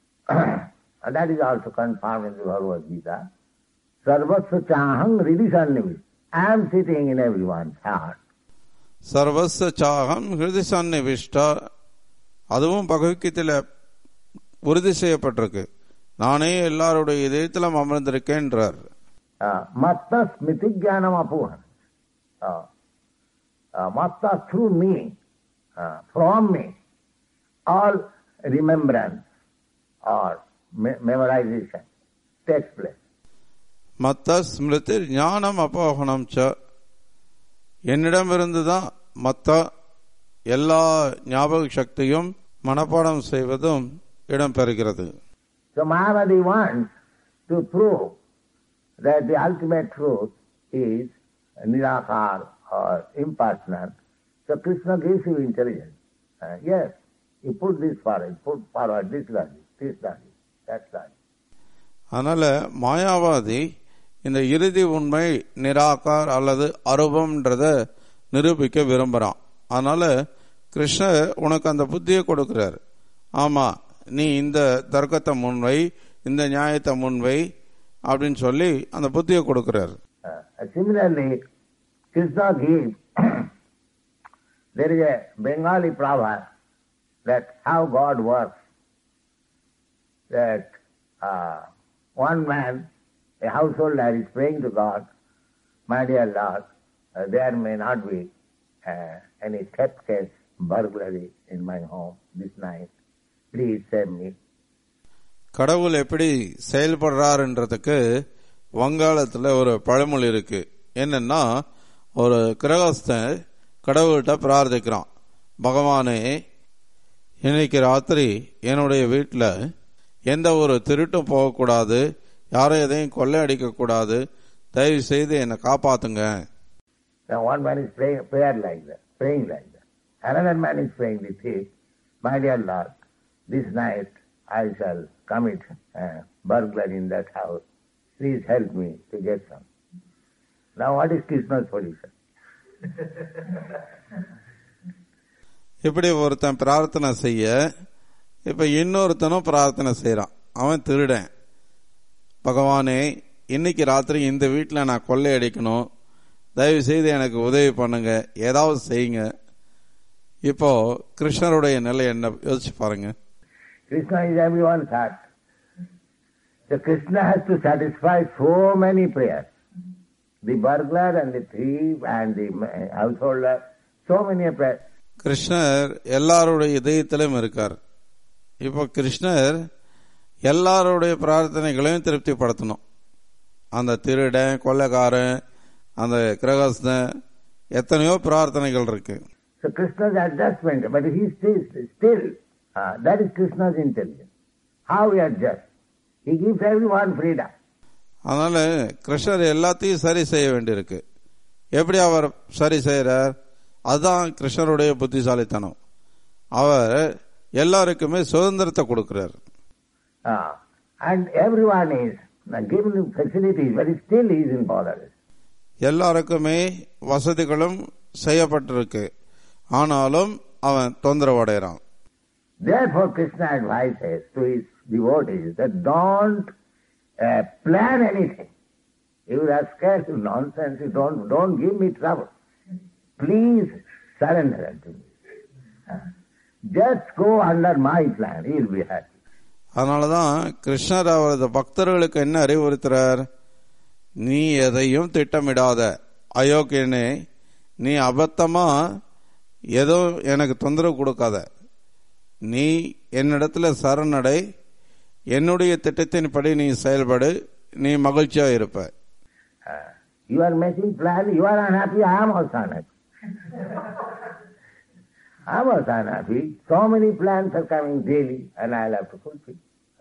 and that is also confirmed in the Bhagavad Gita. Sarvasva chahang ridisannivit. I am sitting in everyone's heart. சர்வச சாகம் ஹிருதி சன்னிவிஷ்டா அதுவும் பகவத்கீதையில உறுதி செய்யப்பட்டிருக்கு நானே எல்லாருடைய இதயத்திலும் அமர்ந்திருக்கேன்றார் Uh, matta smiti jnanam apuhan. Uh, uh, matta through me, uh, from me, all remembrance or me- memorization takes place. மத்த ஸ்மிருதி ஞானம் அபோகனம் ச என்னிடமிருந்து தான் மத்த எல்லா ஞாபக சக்தியும் மனப்பாடம் செய்வதும் இடம்பெறுகிறது So Mayavadi wants to prove that the ultimate truth is nirakar or impersonal. So Krishna gives you intelligence. Uh, yes, you put this forward, put forward this logic, this logic, that logic. அதனால மாயாவாதி இந்த இறுதி உண்மை நிராகார் அல்லது அரூபம்ன்றத நிரூபிக்க விரும்புறான் அதனால கிருஷ்ணர் உனக்கு அந்த புத்தியை கொடுக்கிறார் ஆமா நீ இந்த தர்க்கத்தை முன்வை இந்த நியாயத்தை முன்வை அப்படின்னு சொல்லி அந்த புத்தியை கொடுக்கிறார் Uh, similarly, Krishna gives, there is a Bengali proverb that how God works, that uh, one man, a householder is praying to God, my dear Lord, uh, there may not be uh, any theft case, burglary in my home this night. Please save me. கடவுள் எப்படி செயல்படுறாருன்றதுக்கு வங்காளத்துல ஒரு பழமொழி இருக்கு என்னன்னா ஒரு கிரகஸ்தன் கடவுள்கிட்ட பிரார்த்திக்கிறான் பகவானே இன்னைக்கு ராத்திரி என்னுடைய வீட்டில் எந்த ஒரு திருட்டும் போகக்கூடாது யாரும் எதையும் கொள்ளையடிக்க கூடாது தயவு செய்து என்னை காப்பாத்துங்க Now one man is praying prayer like that, praying like that. Another man is praying with it, my dear Lord, this night I shall commit uh, burglary in that house. Please help me to get some. Now what is Krishna's position? இப்படி ஒருத்தன் பிரார்த்தனை செய்ய இப்ப இன்னொருத்தனும் பிரார்த்தனை செய்யறான் அவன் திருடன் பகவானே இன்னைக்கு ராத்திரி இந்த வீட்டில் நான் கொள்ளையடிக்கணும் தயவு செய்து எனக்கு உதவி பண்ணுங்க ஏதாவது செய்யுங்க இப்போ கிருஷ்ணருடைய நிலை என்ன யோசிச்சு பாருங்க Krishna is everyone's heart. So Krishna has to satisfy so many prayers. The burglar and the thief and the ma- householder, so many prayers. கிருஷ்ணர் எல்லாருடைய இதயத்திலும் இருக்கார் இப்போ கிருஷ்ணர் எல்லாருடைய பிரார்த்தனைகளையும் திருப்திப்படுத்தணும் அந்த திருடன் கொள்ளைக்காரன் அந்த கிரகஸ்தன் எத்தனையோ பிரார்த்தனைகள் இருக்கு So Krishna's adjustment, but he still, still, uh, that is Krishna's intelligence. How he adjusts. He gives everyone freedom. அதனால கிருஷ்ணர் எல்லாத்தையும் சரி செய்ய வேண்டியிருக்கு எப்படி அவர் சரி செய்யறார் அதுதான் கிருஷ்ணருடைய புத்திசாலித்தனம் அவர் எல்லாருக்குமே சுதந்திரத்தை கொடுக்கிறார் Uh, and everyone is uh, given facilities, but still he is in bother. எல்லாருக்குமே வசதிகளும் செய்யப்பட்டிருக்கு ஆனாலும் அவன் தொந்தரவு அடைகிறான் Therefore, Krishna advises to his devotees that don't uh, plan anything. You are scared of nonsense. You don't don't give me trouble. Please surrender unto me. Uh, Just go under my plan. He will be happy. அதனாலதான் கிருஷ்ணர் அவரது பக்தர்களுக்கு என்ன அறிவுறுத்துறார் நீ எதையும் திட்டமிடாத அயோக்கியனே நீ அபத்தமா ஏதோ எனக்கு தொந்தரவு கொடுக்காத நீ என்னிடத்துல சரணடை என்னுடைய திட்டத்தின்படி நீ செயல்படு நீ மகிழ்ச்சியா இருப்ப Uh, you are making plan. You are unhappy. I am also unhappy. I am also unhappy. So many plans are coming daily, and I will have to fulfill.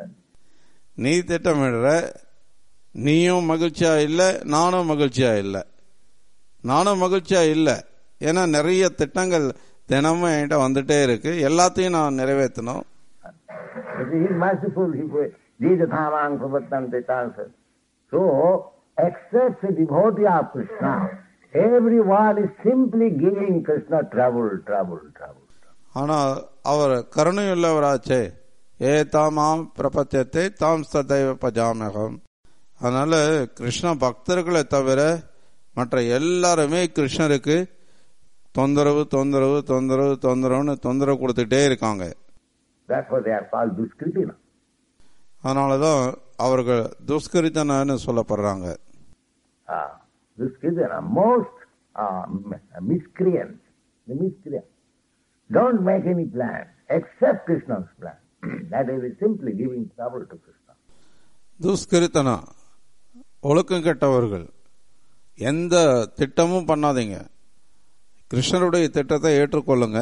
நீ திட்டமிடுற நீயும் மகிழ்ச்சியா இல்ல நானும் மகிழ்ச்சியா இல்ல நானும் மகிழ்ச்சியா இல்ல ஏன்னா நிறைய திட்டங்கள் தினமும் என்கிட்ட வந்துட்டே இருக்கு எல்லாத்தையும் நான் நிறைவேற்றணும் But he is merciful. He will. Jidhathamang pravatante tansa. So, except the devotee of Krishna, everyone is simply giving Krishna trouble, trouble, trouble. ஆனா அவர் கருணையுள்ளவராச்சே ஏ தாமாம் பிரபத்தியத்தை தாம் சதைவ பஜாமகம் அதனால கிருஷ்ண பக்தர்களை தவிர மற்ற எல்லாருமே கிருஷ்ணருக்கு தொந்தரவு தொந்தரவு தொந்தரவு தொந்தரவுன்னு தொந்தரவு கொடுத்துட்டே இருக்காங்க Therefore they are called Duskritina. அதனாலதான் அவர்கள் துஷ்கரித்தனன்னு சொல்லப்படுறாங்க Ah, Duskritina, most uh, m- miscreants, the miscreants, don't make any plan except Krishna's plan. that is simply giving trouble to Krishna. துஷ்கரித்தனா ஒழுக்கம் கெட்டவர்கள் எந்த திட்டமும் பண்ணாதீங்க கிருஷ்ணருடைய திட்டத்தை ஏற்றுக்கொள்ளுங்க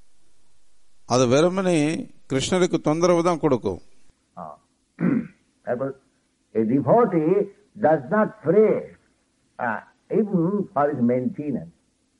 அது வெறுமனே கிருஷ்ணருக்கு தொந்தரவு தான் கொடுக்கும் Ah. Therefore, a devotee does not pray uh, even for his maintenance.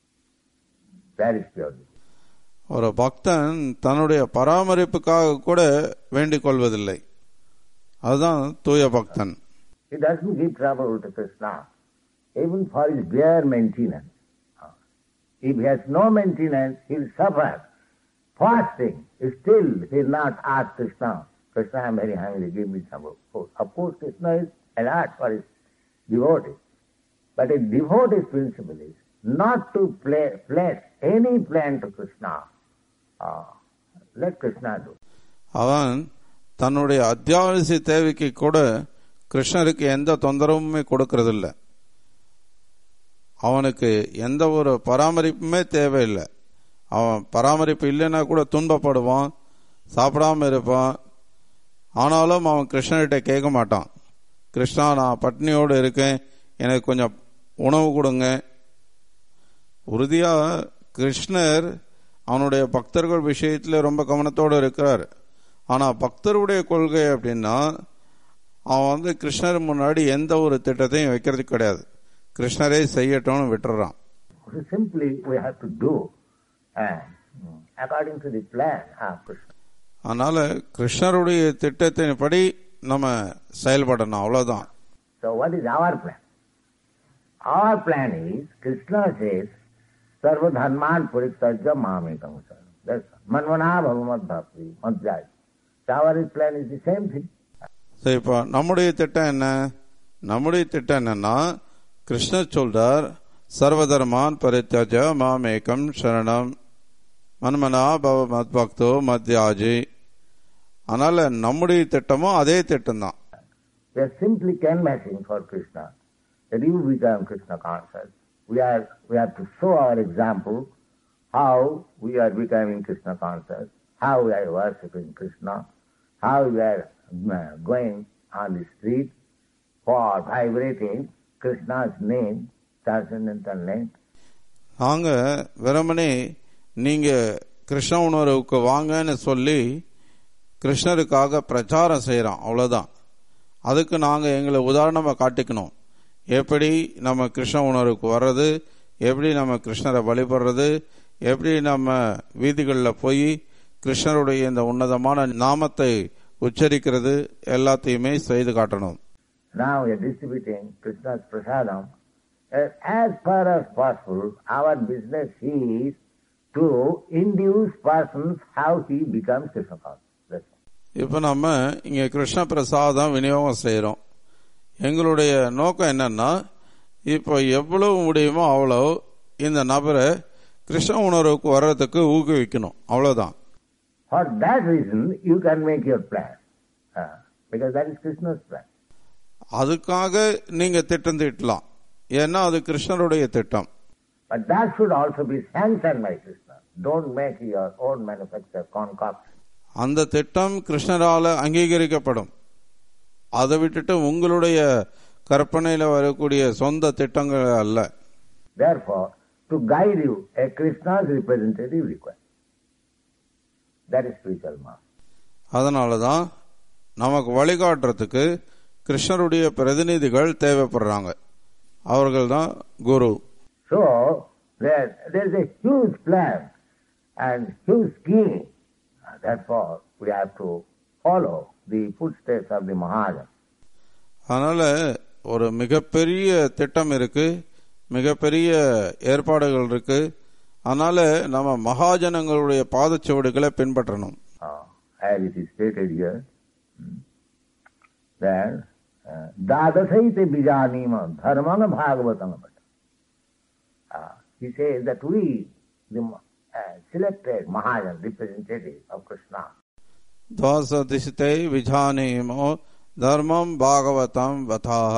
That is pure. devotion. ஒரு பக்தன் தன்னுடைய பராமரிப்புக்காக கூட வேண்டிக் கொள்வதில்லை அதுதான் தூய பக்தன் He doesn't give trouble to Krishna, even for his bare maintenance. Ah. If he has no maintenance, he will suffer. Fasting, still he will not ask Krishna, Krishna, I am very hungry, give me some food. Of course, Krishna is alert for his devotee. But a devotee's principle is not to play, place any plan to Krishna. Ah, let Krishna do. அவன் தன்னுடைய அத்தியாவசிய தேவைக்கு கூட கிருஷ்ணருக்கு எந்த தொந்தரவுமே கொடுக்கறதில்ல அவனுக்கு எந்த ஒரு பராமரிப்புமே தேவையில்லை அவன் பராமரிப்பு இல்லைன்னா கூட துன்பப்படுவான் சாப்பிடாம இருப்பான் ஆனாலும் அவன் கிருஷ்ணர்கிட்ட கேட்க மாட்டான் கிருஷ்ணா நான் பட்னியோடு இருக்கேன் எனக்கு கொஞ்சம் உணவு கொடுங்க உறுதியா கிருஷ்ணர் அவனுடைய பக்தர்கள் விஷயத்துல ரொம்ப கவனத்தோடு இருக்கிறார் ஆனா பக்தருடைய கொள்கை அப்படின்னா அவன் வந்து கிருஷ்ணர் முன்னாடி எந்த ஒரு திட்டத்தையும் வைக்கிறது கிடையாது கிருஷ்ணரே செய்யட்டும்னு விட்டுறான் So simply we have to do and according to the plan of Krishna. அதனால கிருஷ்ணருடைய திட்டத்தின்படி நம்ம செயல்படணும் அவ்வளவுதான் So what is our plan? Our plan is, Krishna says, Sarva Dharman Puritajya Mamekam Saranam. That's Manvana Bhagavat Bhakti, Madhyay. So our plan is the same thing. சரி இப்போ நம்முடைய திட்டம் என்ன நம்முடைய திட்டம் என்னன்னா கிருஷ்ணர் சொல்றார் சர்வதர்மான் பரித்யஜ மாமேகம் சரணம் மன்மனா பவ மத்பக்தோ மத்யாஜி அதனால நம்முடைய திட்டமும் அதே திட்டம் தான் We are simply canvassing for Krishna, that you become Krishna conscious. We are we have to show our example how we are becoming Krishna conscious, how we are worshipping Krishna, how we are uh, going on the street for vibrating Krishna's name, transcendental name. நாங்க வெறுமனே நீங்க கிருஷ்ண உணர்வுக்கு வாங்கன்னு சொல்லி கிருஷ்ணருக்காக பிரச்சாரம் செய்யறோம் அவ்வளவுதான் அதுக்கு நாங்க எங்களை உதாரணமா காட்டிக்கணும் எப்படி நம்ம கிருஷ்ண உணர்வுக்கு வர்றது எப்படி நம்ம கிருஷ்ணரை வழிபடுறது எப்படி நம்ம வீதிகளில் போய் கிருஷ்ணருடைய இந்த உன்னதமான நாமத்தை உச்சரிக்கிறது எல்லாத்தையுமே செய்து காட்டணும் Now we are distributing Krishna's prasadam. Uh, As far as possible, our business is to induce persons how he becomes Krishna conscious. That's all. இப்போ நம்ம இங்க கிருஷ்ண பிரசாதம் விநியோகம் செய்யறோம் எங்களுடைய நோக்கம் என்னன்னா இப்போ எவ்வளவு முடியுமோ அவ்வளோ இந்த நபரை கிருஷ்ண உணர்வுக்கு வர்றதுக்கு ஊக்குவிக்கணும் அவ்வளவுதான் For that reason, you can make your plan. Uh, because that is Krishna's plan. அதுக்காக நீங்க திட்டம் தீட்டலாம் ஏன்னா அது கிருஷ்ணருடைய திட்டம் But that should also be sanctioned by Krishna. Don't make your own manufacture concoction. அந்த திட்டம் கிருஷ்ணரால அங்கீகரிக்கப்படும் அதை விட்டுட்டு உங்களுடைய கற்பனையில வரக்கூடிய சொந்த திட்டங்கள் அல்ல Therefore, to guide you, a Krishna's representative required. That is spiritual master. அதனால தான் நமக்கு வழிகாட்டுறதுக்கு கிருஷ்ணருடைய பிரதிநிதிகள் தேவைப்படுறாங்க அவர்கள் தான் குரு So, there, there is a huge plan and huge scheme. Therefore, we have to follow the footsteps of the Mahajan. அதனால ஒரு மிகப்பெரிய திட்டம் இருக்கு மிகப்பெரிய ஏற்பாடுகள் இருக்கு அதனால நம்ம மகாஜனங்களுடைய பாதச்சுவடுகளை பின்பற்றணும் Uh, as it is stated here, hmm, that uh, Dadasaite Bijanima Dharmana Bhagavatam. Uh, he says that we, the uh, selected Mahajan representative of Krishna, துவாச திசித்தை விஜானீமோ தர்மம் பாகவதம் வதாக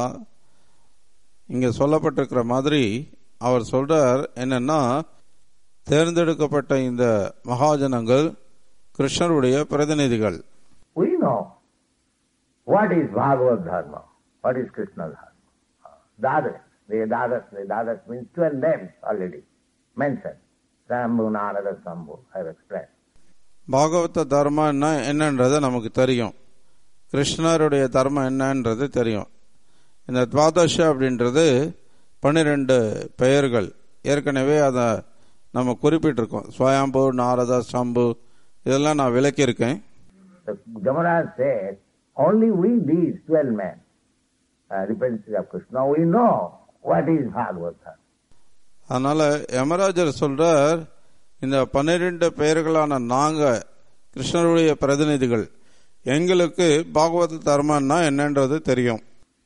இங்க சொல்லப்பட்டிருக்கிற மாதிரி அவர் சொல்றார் என்னன்னா தேர்ந்தெடுக்கப்பட்ட இந்த மகாஜனங்கள் கிருஷ்ணருடைய பிரதிநிதிகள் we know what is Bhagavad Dharma, what is Krishna Dharma. Uh, Dadas, the Dadas, the Dadas means 12 names already mentioned. Sambhu, Narada, Sambhu, I have explained. பாகவத தர்மம்னா என்னன்றது நமக்கு தெரியும் கிருஷ்ணருடைய தர்மம் என்னன்றது தெரியும் இந்த துவாதச அப்படின்றது பன்னிரெண்டு பெயர்கள் ஏற்கனவே அதை நம்ம குறிப்பிட்டிருக்கோம் ஸ்வயம்பு நாரதா சம்பு இதெல்லாம் நான் விளக்கியிருக்கேன் The Jamaraj said, only we these 12 men, uh, representatives of Krishna, we know what is Bhagavad Dharma. அதனால யமராஜர் சொல்றார் இந்த பன்னிரெண்டு பெயர்களான நாங்க கிருஷ்ணருடைய பிரதிநிதிகள் எங்களுக்கு பாகவத தர்மம்னா என்னன்றது தெரியும்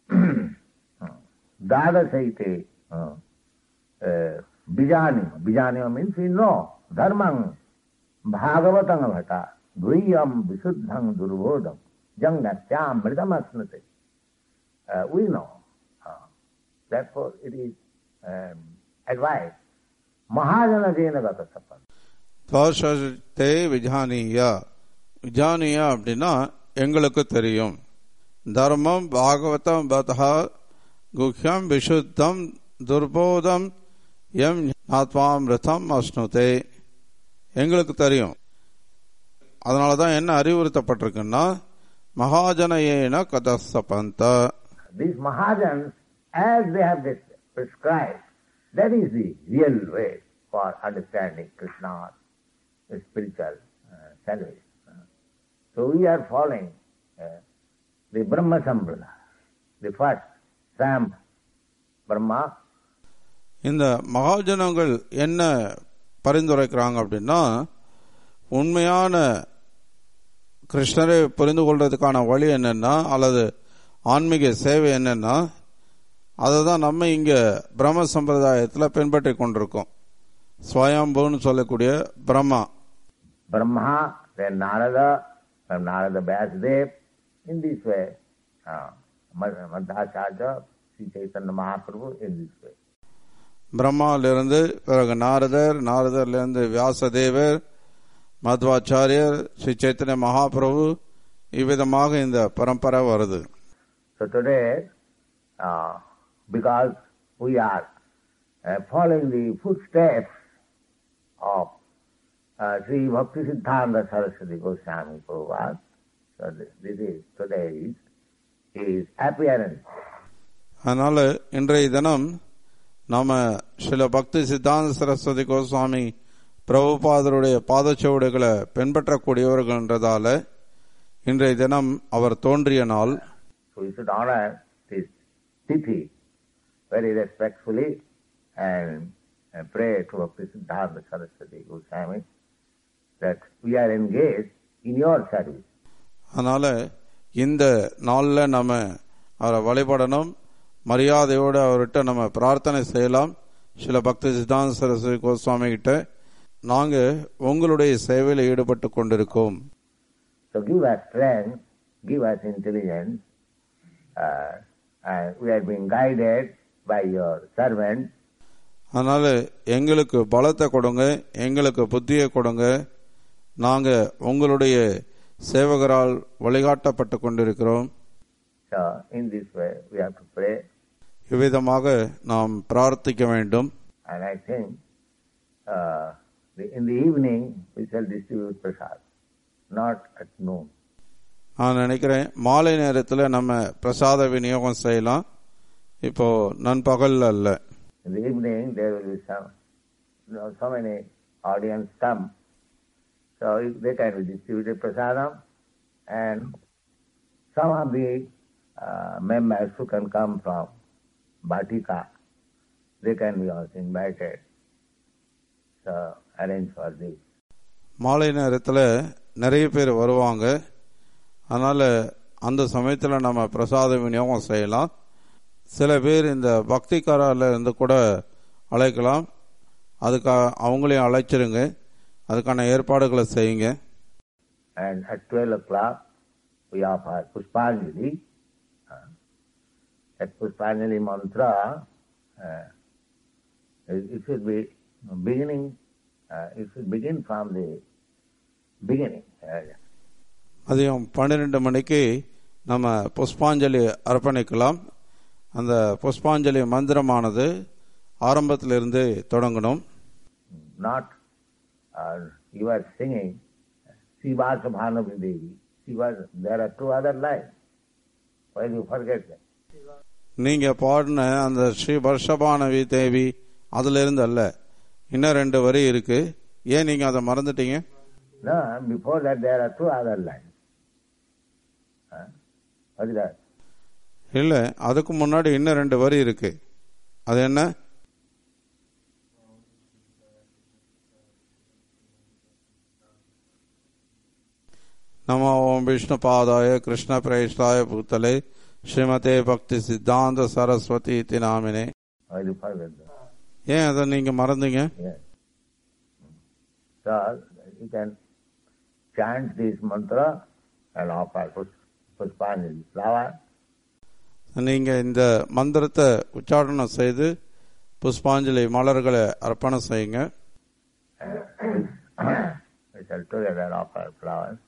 Dadasaite uh, uh, Bijanima. Bijanima means we know. Dharmang Bhagavatang bhata Dviyam Visuddhang Durvodam Jangatyam Mridam Asnate. Uh, we know. Uh, therefore it is um, advised. Mahajana Jena Gata Sapan. துவாசத்தை விஜானியா விஜானியா அப்படின்னா எங்களுக்கு தெரியும் தர்மம் பாகவதம் பதா குஹ்யம் விசுத்தம் துர்போதம் எம் ஆத்மாமிருதம் அஸ்னுதே எங்களுக்கு தெரியும் அதனால தான் என்ன அறிவுறுத்தப்பட்டிருக்குன்னா மகாஜனயேன கதசபந்த These Mahajans, as they have this prescribed, that is the real way for understanding Krishna's spiritual uh, salvation. Uh, so we are following uh, the Brahma Samprada, the first Sam Brahma, இந்த மகாஜனங்கள் என்ன பரிந்துரைக்கிறாங்க அப்படின்னா உண்மையான கிருஷ்ணரை புரிந்து கொள்றதுக்கான வழி என்னன்னா அல்லது ஆன்மீக சேவை என்னன்னா அதை தான் நம்ம இங்க பிரம்ம சம்பிரதாயத்தில் பின்பற்றி கொண்டிருக்கோம் ஸ்வயம்புன்னு சொல்லக்கூடிய Brahma Brahma, then Narada, from Narada Vyasadev, in this way. Uh, Mad- Madhacharya, Sri Chaitanya Mahaprabhu, in this way. பிரம்மாவிலிருந்து பிறகு நாரதர் நாரதர்லேருந்து வியாசதேவர் மத்வாச்சாரியர் ஸ்ரீ சைத்தன்ய மகாபிரபு இவ்விதமாக இந்த பரம்பரை வருது So today, uh, because we are uh, following the footsteps of uh, Sri Bhakti Siddhanta Saraswati Goswami Prabhupada, so this, this is today is his appearance. அதனால இன்றைய தினம் நாம சில பக்தி சித்தாந்த சரஸ்வதி கோஸ்வாமி பிரபுபாதருடைய பாதச்சுவடுகளை பின்பற்றக்கூடியவர்கள்ன்றதால இன்றைய தினம் அவர் தோன்றிய நாள் So we should honor this tithi very respectfully and, and pray to Bhakti Siddhanta Saraswati Goswami that we are engaged in your service. அதனால இந்த நாள்ல நம்ம அவரை வழிபடணும் மரியாதையோடு அவர்கிட்ட நம்ம பிரார்த்தனை செய்யலாம் சில பக்தி சித்தாந்த சரஸ்வதி கோஸ்வாமி கிட்ட நாங்க உங்களுடைய சேவையில் ஈடுபட்டு கொண்டிருக்கோம் So give us strength, give us intelligence, uh, and we are being guided by your servant அதனால எங்களுக்கு பலத்தை கொடுங்க எங்களுக்கு புத்தியை கொடுங்க நாங்க உங்களுடைய சேவகரால் வழிகாட்டப்பட்டு கொண்டிருக்கிறோம் So in this way we have to pray இவ்விதமாக நாம் பிரார்த்திக்க வேண்டும் and I think uh, the, in the evening we shall distribute prasad, not at noon. நான் நினைக்கிறேன் மாலை நேரத்தில் நம்ம பிரசாத விநியோகம் செய்யலாம் இப்போ நண்பகல் அல்ல In the evening there will be some, you know, so many audience come, so if they can be distributed prasadam and some of the uh, members who can come from Bhatika, they can be also invited. So arrange for this. மாலை நேரத்தில் நிறைய பேர் வருவாங்க அதனால அந்த சமயத்தில் நம்ம பிரசாத விநியோகம் செய்யலாம் சில பேர் இந்த பக்திக்காரால இருந்து கூட அழைக்கலாம் அதுக்கு அவங்களையும் அழைச்சிருங்க அதுக்கான ஏற்பாடுகளை செய்யுங்க And at 12 o'clock, we offer Puspanjali. Uh, that Puspanjali mantra, uh, it, it should be beginning, uh, it should begin from the beginning. Uh, மதியம் பன்னிரெண்டு மணிக்கு நம்ம புஷ்பாஞ்சலி அர்ப்பணிக்கலாம் அந்த புஷ்பாஞ்சலி மந்திரமானது ஆரம்பத்திலிருந்து தொடங்கணும் not uh, you are singing Sivasa Bhanavi Devi. Siva, there are two other lines. Why do you forget that? நீங்க பாடின அந்த ஸ்ரீ வர்ஷபானவி தேவி அதுல இருந்து அல்ல இன்னும் ரெண்டு வரி இருக்கு ஏன் நீங்க அதை மறந்துட்டீங்க No, before that there are two other lines. Huh? What is that? இல்ல அதுக்கு முன்னாடி இன்னும் ரெண்டு வரி இருக்கு அது என்ன நமோ ஓம் விஷ்ணு பாதாய கிருஷ்ண பிரேஷ்டாய பூத்தலே ஸ்ரீமதே பக்தி சித்தாந்த Saraswati இத்தி நாமினே Why do you forget that? ஏன் அதை நீங்க மறந்தீங்க Yes. So you can chant this mantra and offer Pus- Puspanjali flower நீங்க இந்த மந்திரத்தை உச்சாரணம் செய்து புஷ்பாஞ்சலி மலர்களை அர்ப்பணம் செய்யுங்க we shall together offer flowers.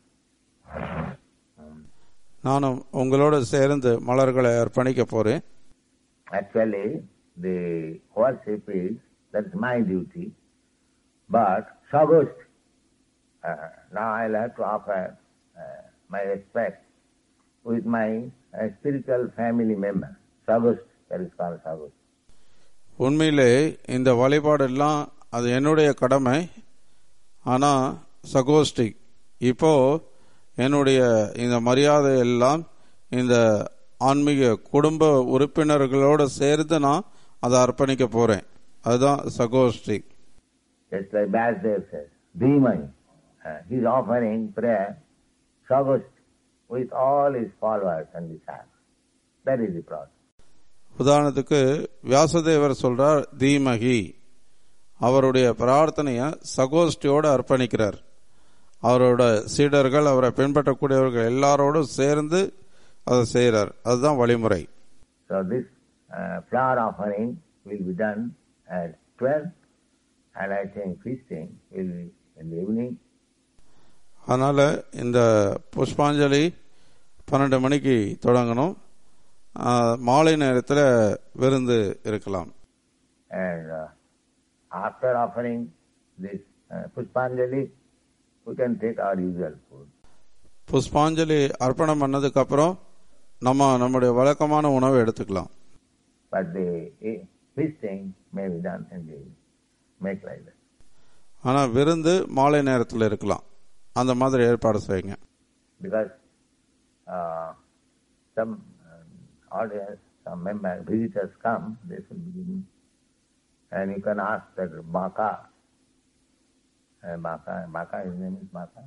நானும் உங்களோட சேர்ந்து மலர்களை அர்ப்பணிக்க போறேன் Actually, the worship is, that's my duty, but Sagost, uh, now I'll have to offer uh, my respect with my uh, spiritual family member, Sagost, that is called Sagost. உண்மையிலே இந்த வழிபாடு எல்லாம் அது என்னுடைய கடமை ஆனா சகோஷ்டி இப்போ என்னுடைய இந்த மரியாதை எல்லாம் இந்த ஆன்மீக குடும்ப உறுப்பினர்களோட சேர்த்து நான் அதை அர்ப்பணிக்க போறேன் அதுதான் சகோஷ்டி Just like Vasudev says, Dhimai, uh, he is offering prayer, August, with all his followers and disciples. That is the process. உதாரணத்துக்கு வியாசதேவர் சொல்றார் தீமகி அவருடைய பிரார்த்தனைய சகோஷ்டியோடு அர்ப்பணிக்கிறார் அவரோட சீடர்கள் அவரை பின்பற்றக்கூடியவர்கள் எல்லாரோடும் சேர்ந்து அதை செய்யறார் அதுதான் வழிமுறை So this uh, flower offering will be done at 12 and I think feasting will be in the evening. அதனால இந்த புஷ்பாஞ்சலி பன்னெண்டு மணிக்கு தொடங்கணும் ஆஹ், மாலை நேரத்தில் விருந்து இருக்கலாம் And uh, after offering this uh, Pushpanjali, we can take our usual food. புஷ்பாஞ்சலி அர்ப்பணம் பண்ணதுக்கு அப்புறம் நம்ம நம்முடைய வழக்கமான உணவை எடுத்துக்கலாம் But the eh, feasting may be done in the evening. Make like that. ஆனா விருந்து மாலை நேரத்தில் இருக்கலாம் அந்த மாதிரி ஏற்பாடு செய்யுங்க Because uh, some um, audience, some members, visitors come, they should be given. And you can ask that Baka, uh, Baka, Baka, his name is Baka?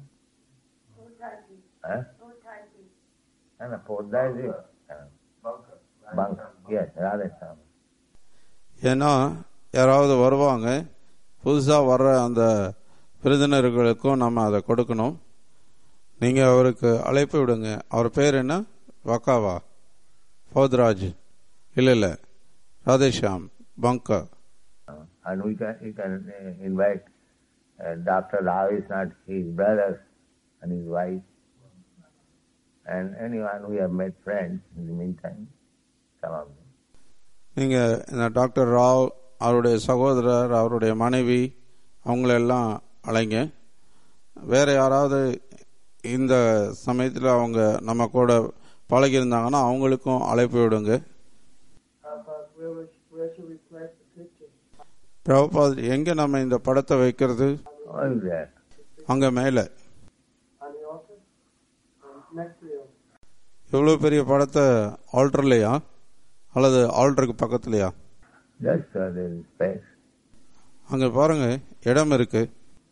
Huh? And Podda is it? Uh, Banka. Yes, Radheswamy. ஏன்னா யாராவது வருவாங்க புதுசா வர்ற அந்த விருந்தினர்களுக்கும் நம்ம அதை கொடுக்கணும் நீங்க அவருக்கு அழைப்பு விடுங்க அவர் பேர் என்ன வக்காவா பௌத்ராஜ் இல்ல இல்ல ராதேஷாம் பங்கா Uh, and we can, you can uh, invite uh, Dr. Rao is not his brothers and his wife. And anyone we have made friends in the meantime, some of them. நீங்க இந்த டாக்டர் ராவ் அவருடைய சகோதரர் அவருடைய மனைவி அவங்களெல்லாம் அழைங்க வேற யாராவது இந்த சமயத்தில் அவங்க நம்ம கூட பழகி இருந்தாங்கன்னா அவங்களுக்கும் அழைப்பு விடுங்க Prabhupada, where, was, where should we place the picture? Prabhupad எங்க நம்ம இந்த படத்தை வைக்கிறது All there. அங்க மேல On the altar? Um, next to the altar. எவ்வளவு பெரிய படத்தை ஆல்டர்லையா அல்லது ஆல்டருக்கு பக்கத்துலயா Just uh, there is space. அங்க பாருங்க இடம் இருக்கு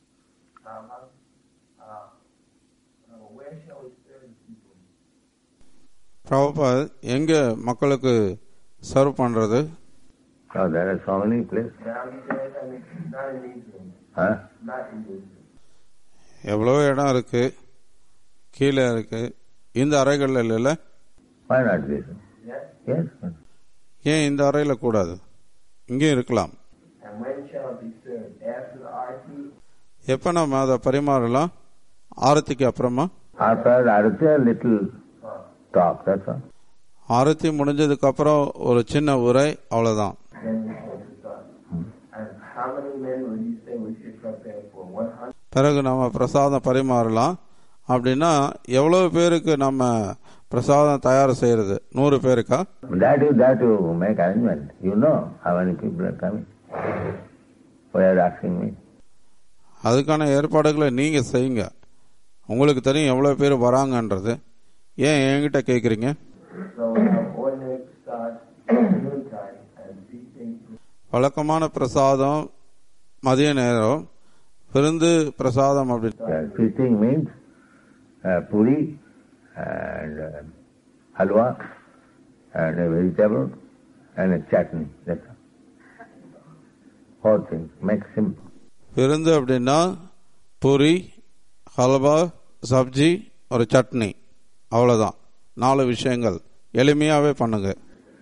where shall we serve people? Prabhupad எங்க மக்களுக்கு சர்வ் பண்றது Oh, there are so many places. Down there, I mean, not in these rooms. Huh? Not in these rooms. எவ்வளோ இடம் இருக்கு கீழே இருக்கு இந்த அறைகள்ல இல்லைல்ல Why not this? Yes? Yes. ஏன் இந்த அறையில கூடாது இங்கேயும் இருக்கலாம் And when shall it be served? After the arti? எப்ப நம்ம அதை பரிமாறலாம் ஆரத்திக்கு அப்புறமா After Arati, a little talk, that's all. ஆரத்தி முடிஞ்சதுக்கு அப்புறம் ஒரு சின்ன உரை அவ்வளவுதான் Then we shall start. And how many men will you say we should prepare for? 100? பிறகு நம்ம பிரசாதம் பரிமாறலாம் அப்படின்னா எவ்வளவு பேருக்கு நம்ம பிரசாதம் தயார் செய்யறது நூறு பேருக்கா That you, that you make arrangement. You know how many people are coming. Why are you asking me? அதுக்கான ஏற்பாடுகளை நீங்க செய்யுங்க உங்களுக்கு தெரியும் எவ்வளவு பேர் வராங்கன்றது ஏன் என்கிட்ட கேக்குறீங்க So our ordinary start noontime and feasting வழக்கமான பிரசாதம் மதிய நேரம் விருந்து பிரசாதம் அப்படி Uh, feasting means uh, puri and uh, halwa and a vegetable and a chutney. That's all. Four things. Make simple. விருந்து அப்படின்னா பூரி ஹல்வா சப்ஜி ஒரு சட்னி அவ்வளவுதான் நாலு விஷயங்கள் எளிமையாவே பண்ணுங்க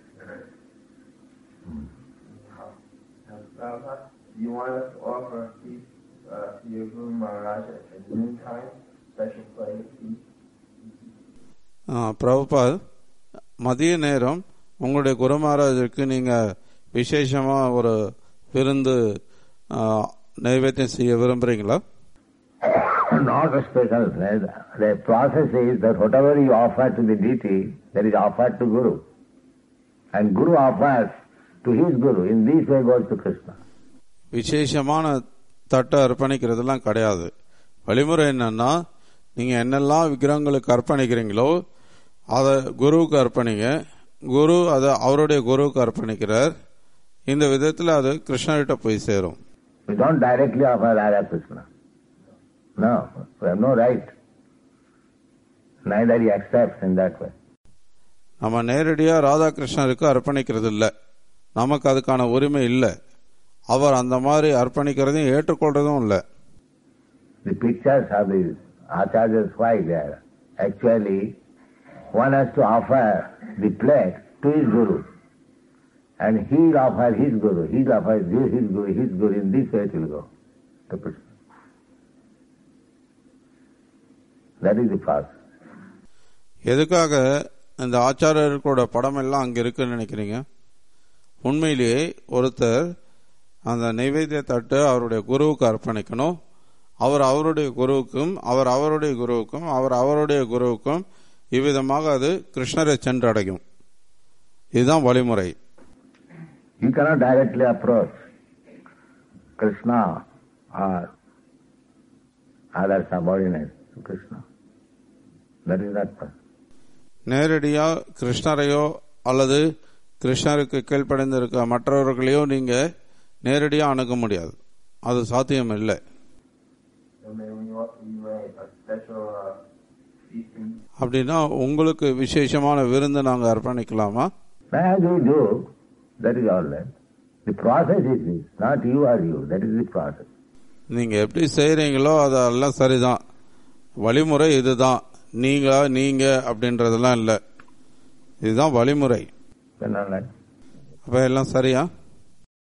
Prabhupada, you want us to offer a feast uh, to your Guru Maharaja at noontime, special place feast? ஆ, பிரபுபாத் மதிய நேரம் உங்களுடைய குருமகாராஜருக்கு நீங்க விசேஷமா ஒரு விருந்து ஆ, நைவேத்தியம் செய்ய விரும்புறீங்களா Not a special. The process is that whatever you offer to the deity, that is offered to Guru. And Guru offers to his Guru. In this way goes to Krishna. விசேஷமான தட்டை அர்ப்பணிக்கிறதெல்லாம் கிடையாது வழிமுறை என்னன்னா நீங்க என்னெல்லாம் விக்கிரகங்களுக்கு அர்ப்பணிக்கிறீங்களோ அதை குருவுக்கு அர்ப்பணிங்க குரு அதை அவருடைய குருவுக்கு அர்ப்பணிக்கிறார் இந்த விதத்தில் அது கிருஷ்ணர்கிட்ட போய் சேரும் We don't directly offer Radha Krishna. No, we have no right. Neither he accepts in that way. நம்ம நேரடியா ராதாகிருஷ்ணருக்கு அர்ப்பணிக்கிறது இல்ல நமக்கு அதுக்கான உரிமை இல்லை அவர் அந்த மாதிரி அர்ப்பணிக்கிறதையும் ஏற்றுக்கொள்றதும் இல்லை The pictures of the acharyas why there. Actually, one has to offer the plate to his guru. And he'll offer his guru, he'll offer his, his guru, his guru, in this way it will go. to Krishna. That is the process. எதுக்காக இந்த ஆச்சாரியர்களோட படம் எல்லாம் அங்க இருக்குன்னு நினைக்கிறீங்க உண்மையிலேயே ஒருத்தர் அந்த நைவேத்திய தட்டு அவருடைய குருவுக்கு அர்ப்பணிக்கணும் அவர் அவருடைய குருவுக்கும் அவர் அவருடைய குருவுக்கும் அவர் அவருடைய குருவுக்கும் இவ்விதமாக அது கிருஷ்ணரை சென்றடையும் இதுதான் வழிமுறை You cannot directly approach Krishna or other subordinates to Krishna. That is not possible. நேரடியா கிருஷ்ணரையோ அல்லது கிருஷ்ணருக்கு கீழ்ப்படைந்திருக்க மற்றவர்களையோ நீங்க நேரடியா அணுக முடியாது அது சாத்தியம் இல்லை So may we want you write a special uh, feasting அப்படின்னா உங்களுக்கு விசேஷமான விருந்து நாங்க அர்ப்பணிக்கலாமா As you do, that is all right. The process is this, not you or you. That is the process. நீங்க எப்படி செய்றீங்களோ அதெல்லாம் சரிதான் வழிமுறை இதுதான் நீங்க நீங்க அப்படின்றதெல்லாம் இல்லை இதுதான் வழிமுறை You know, like அப்ப எல்லாம் சரியா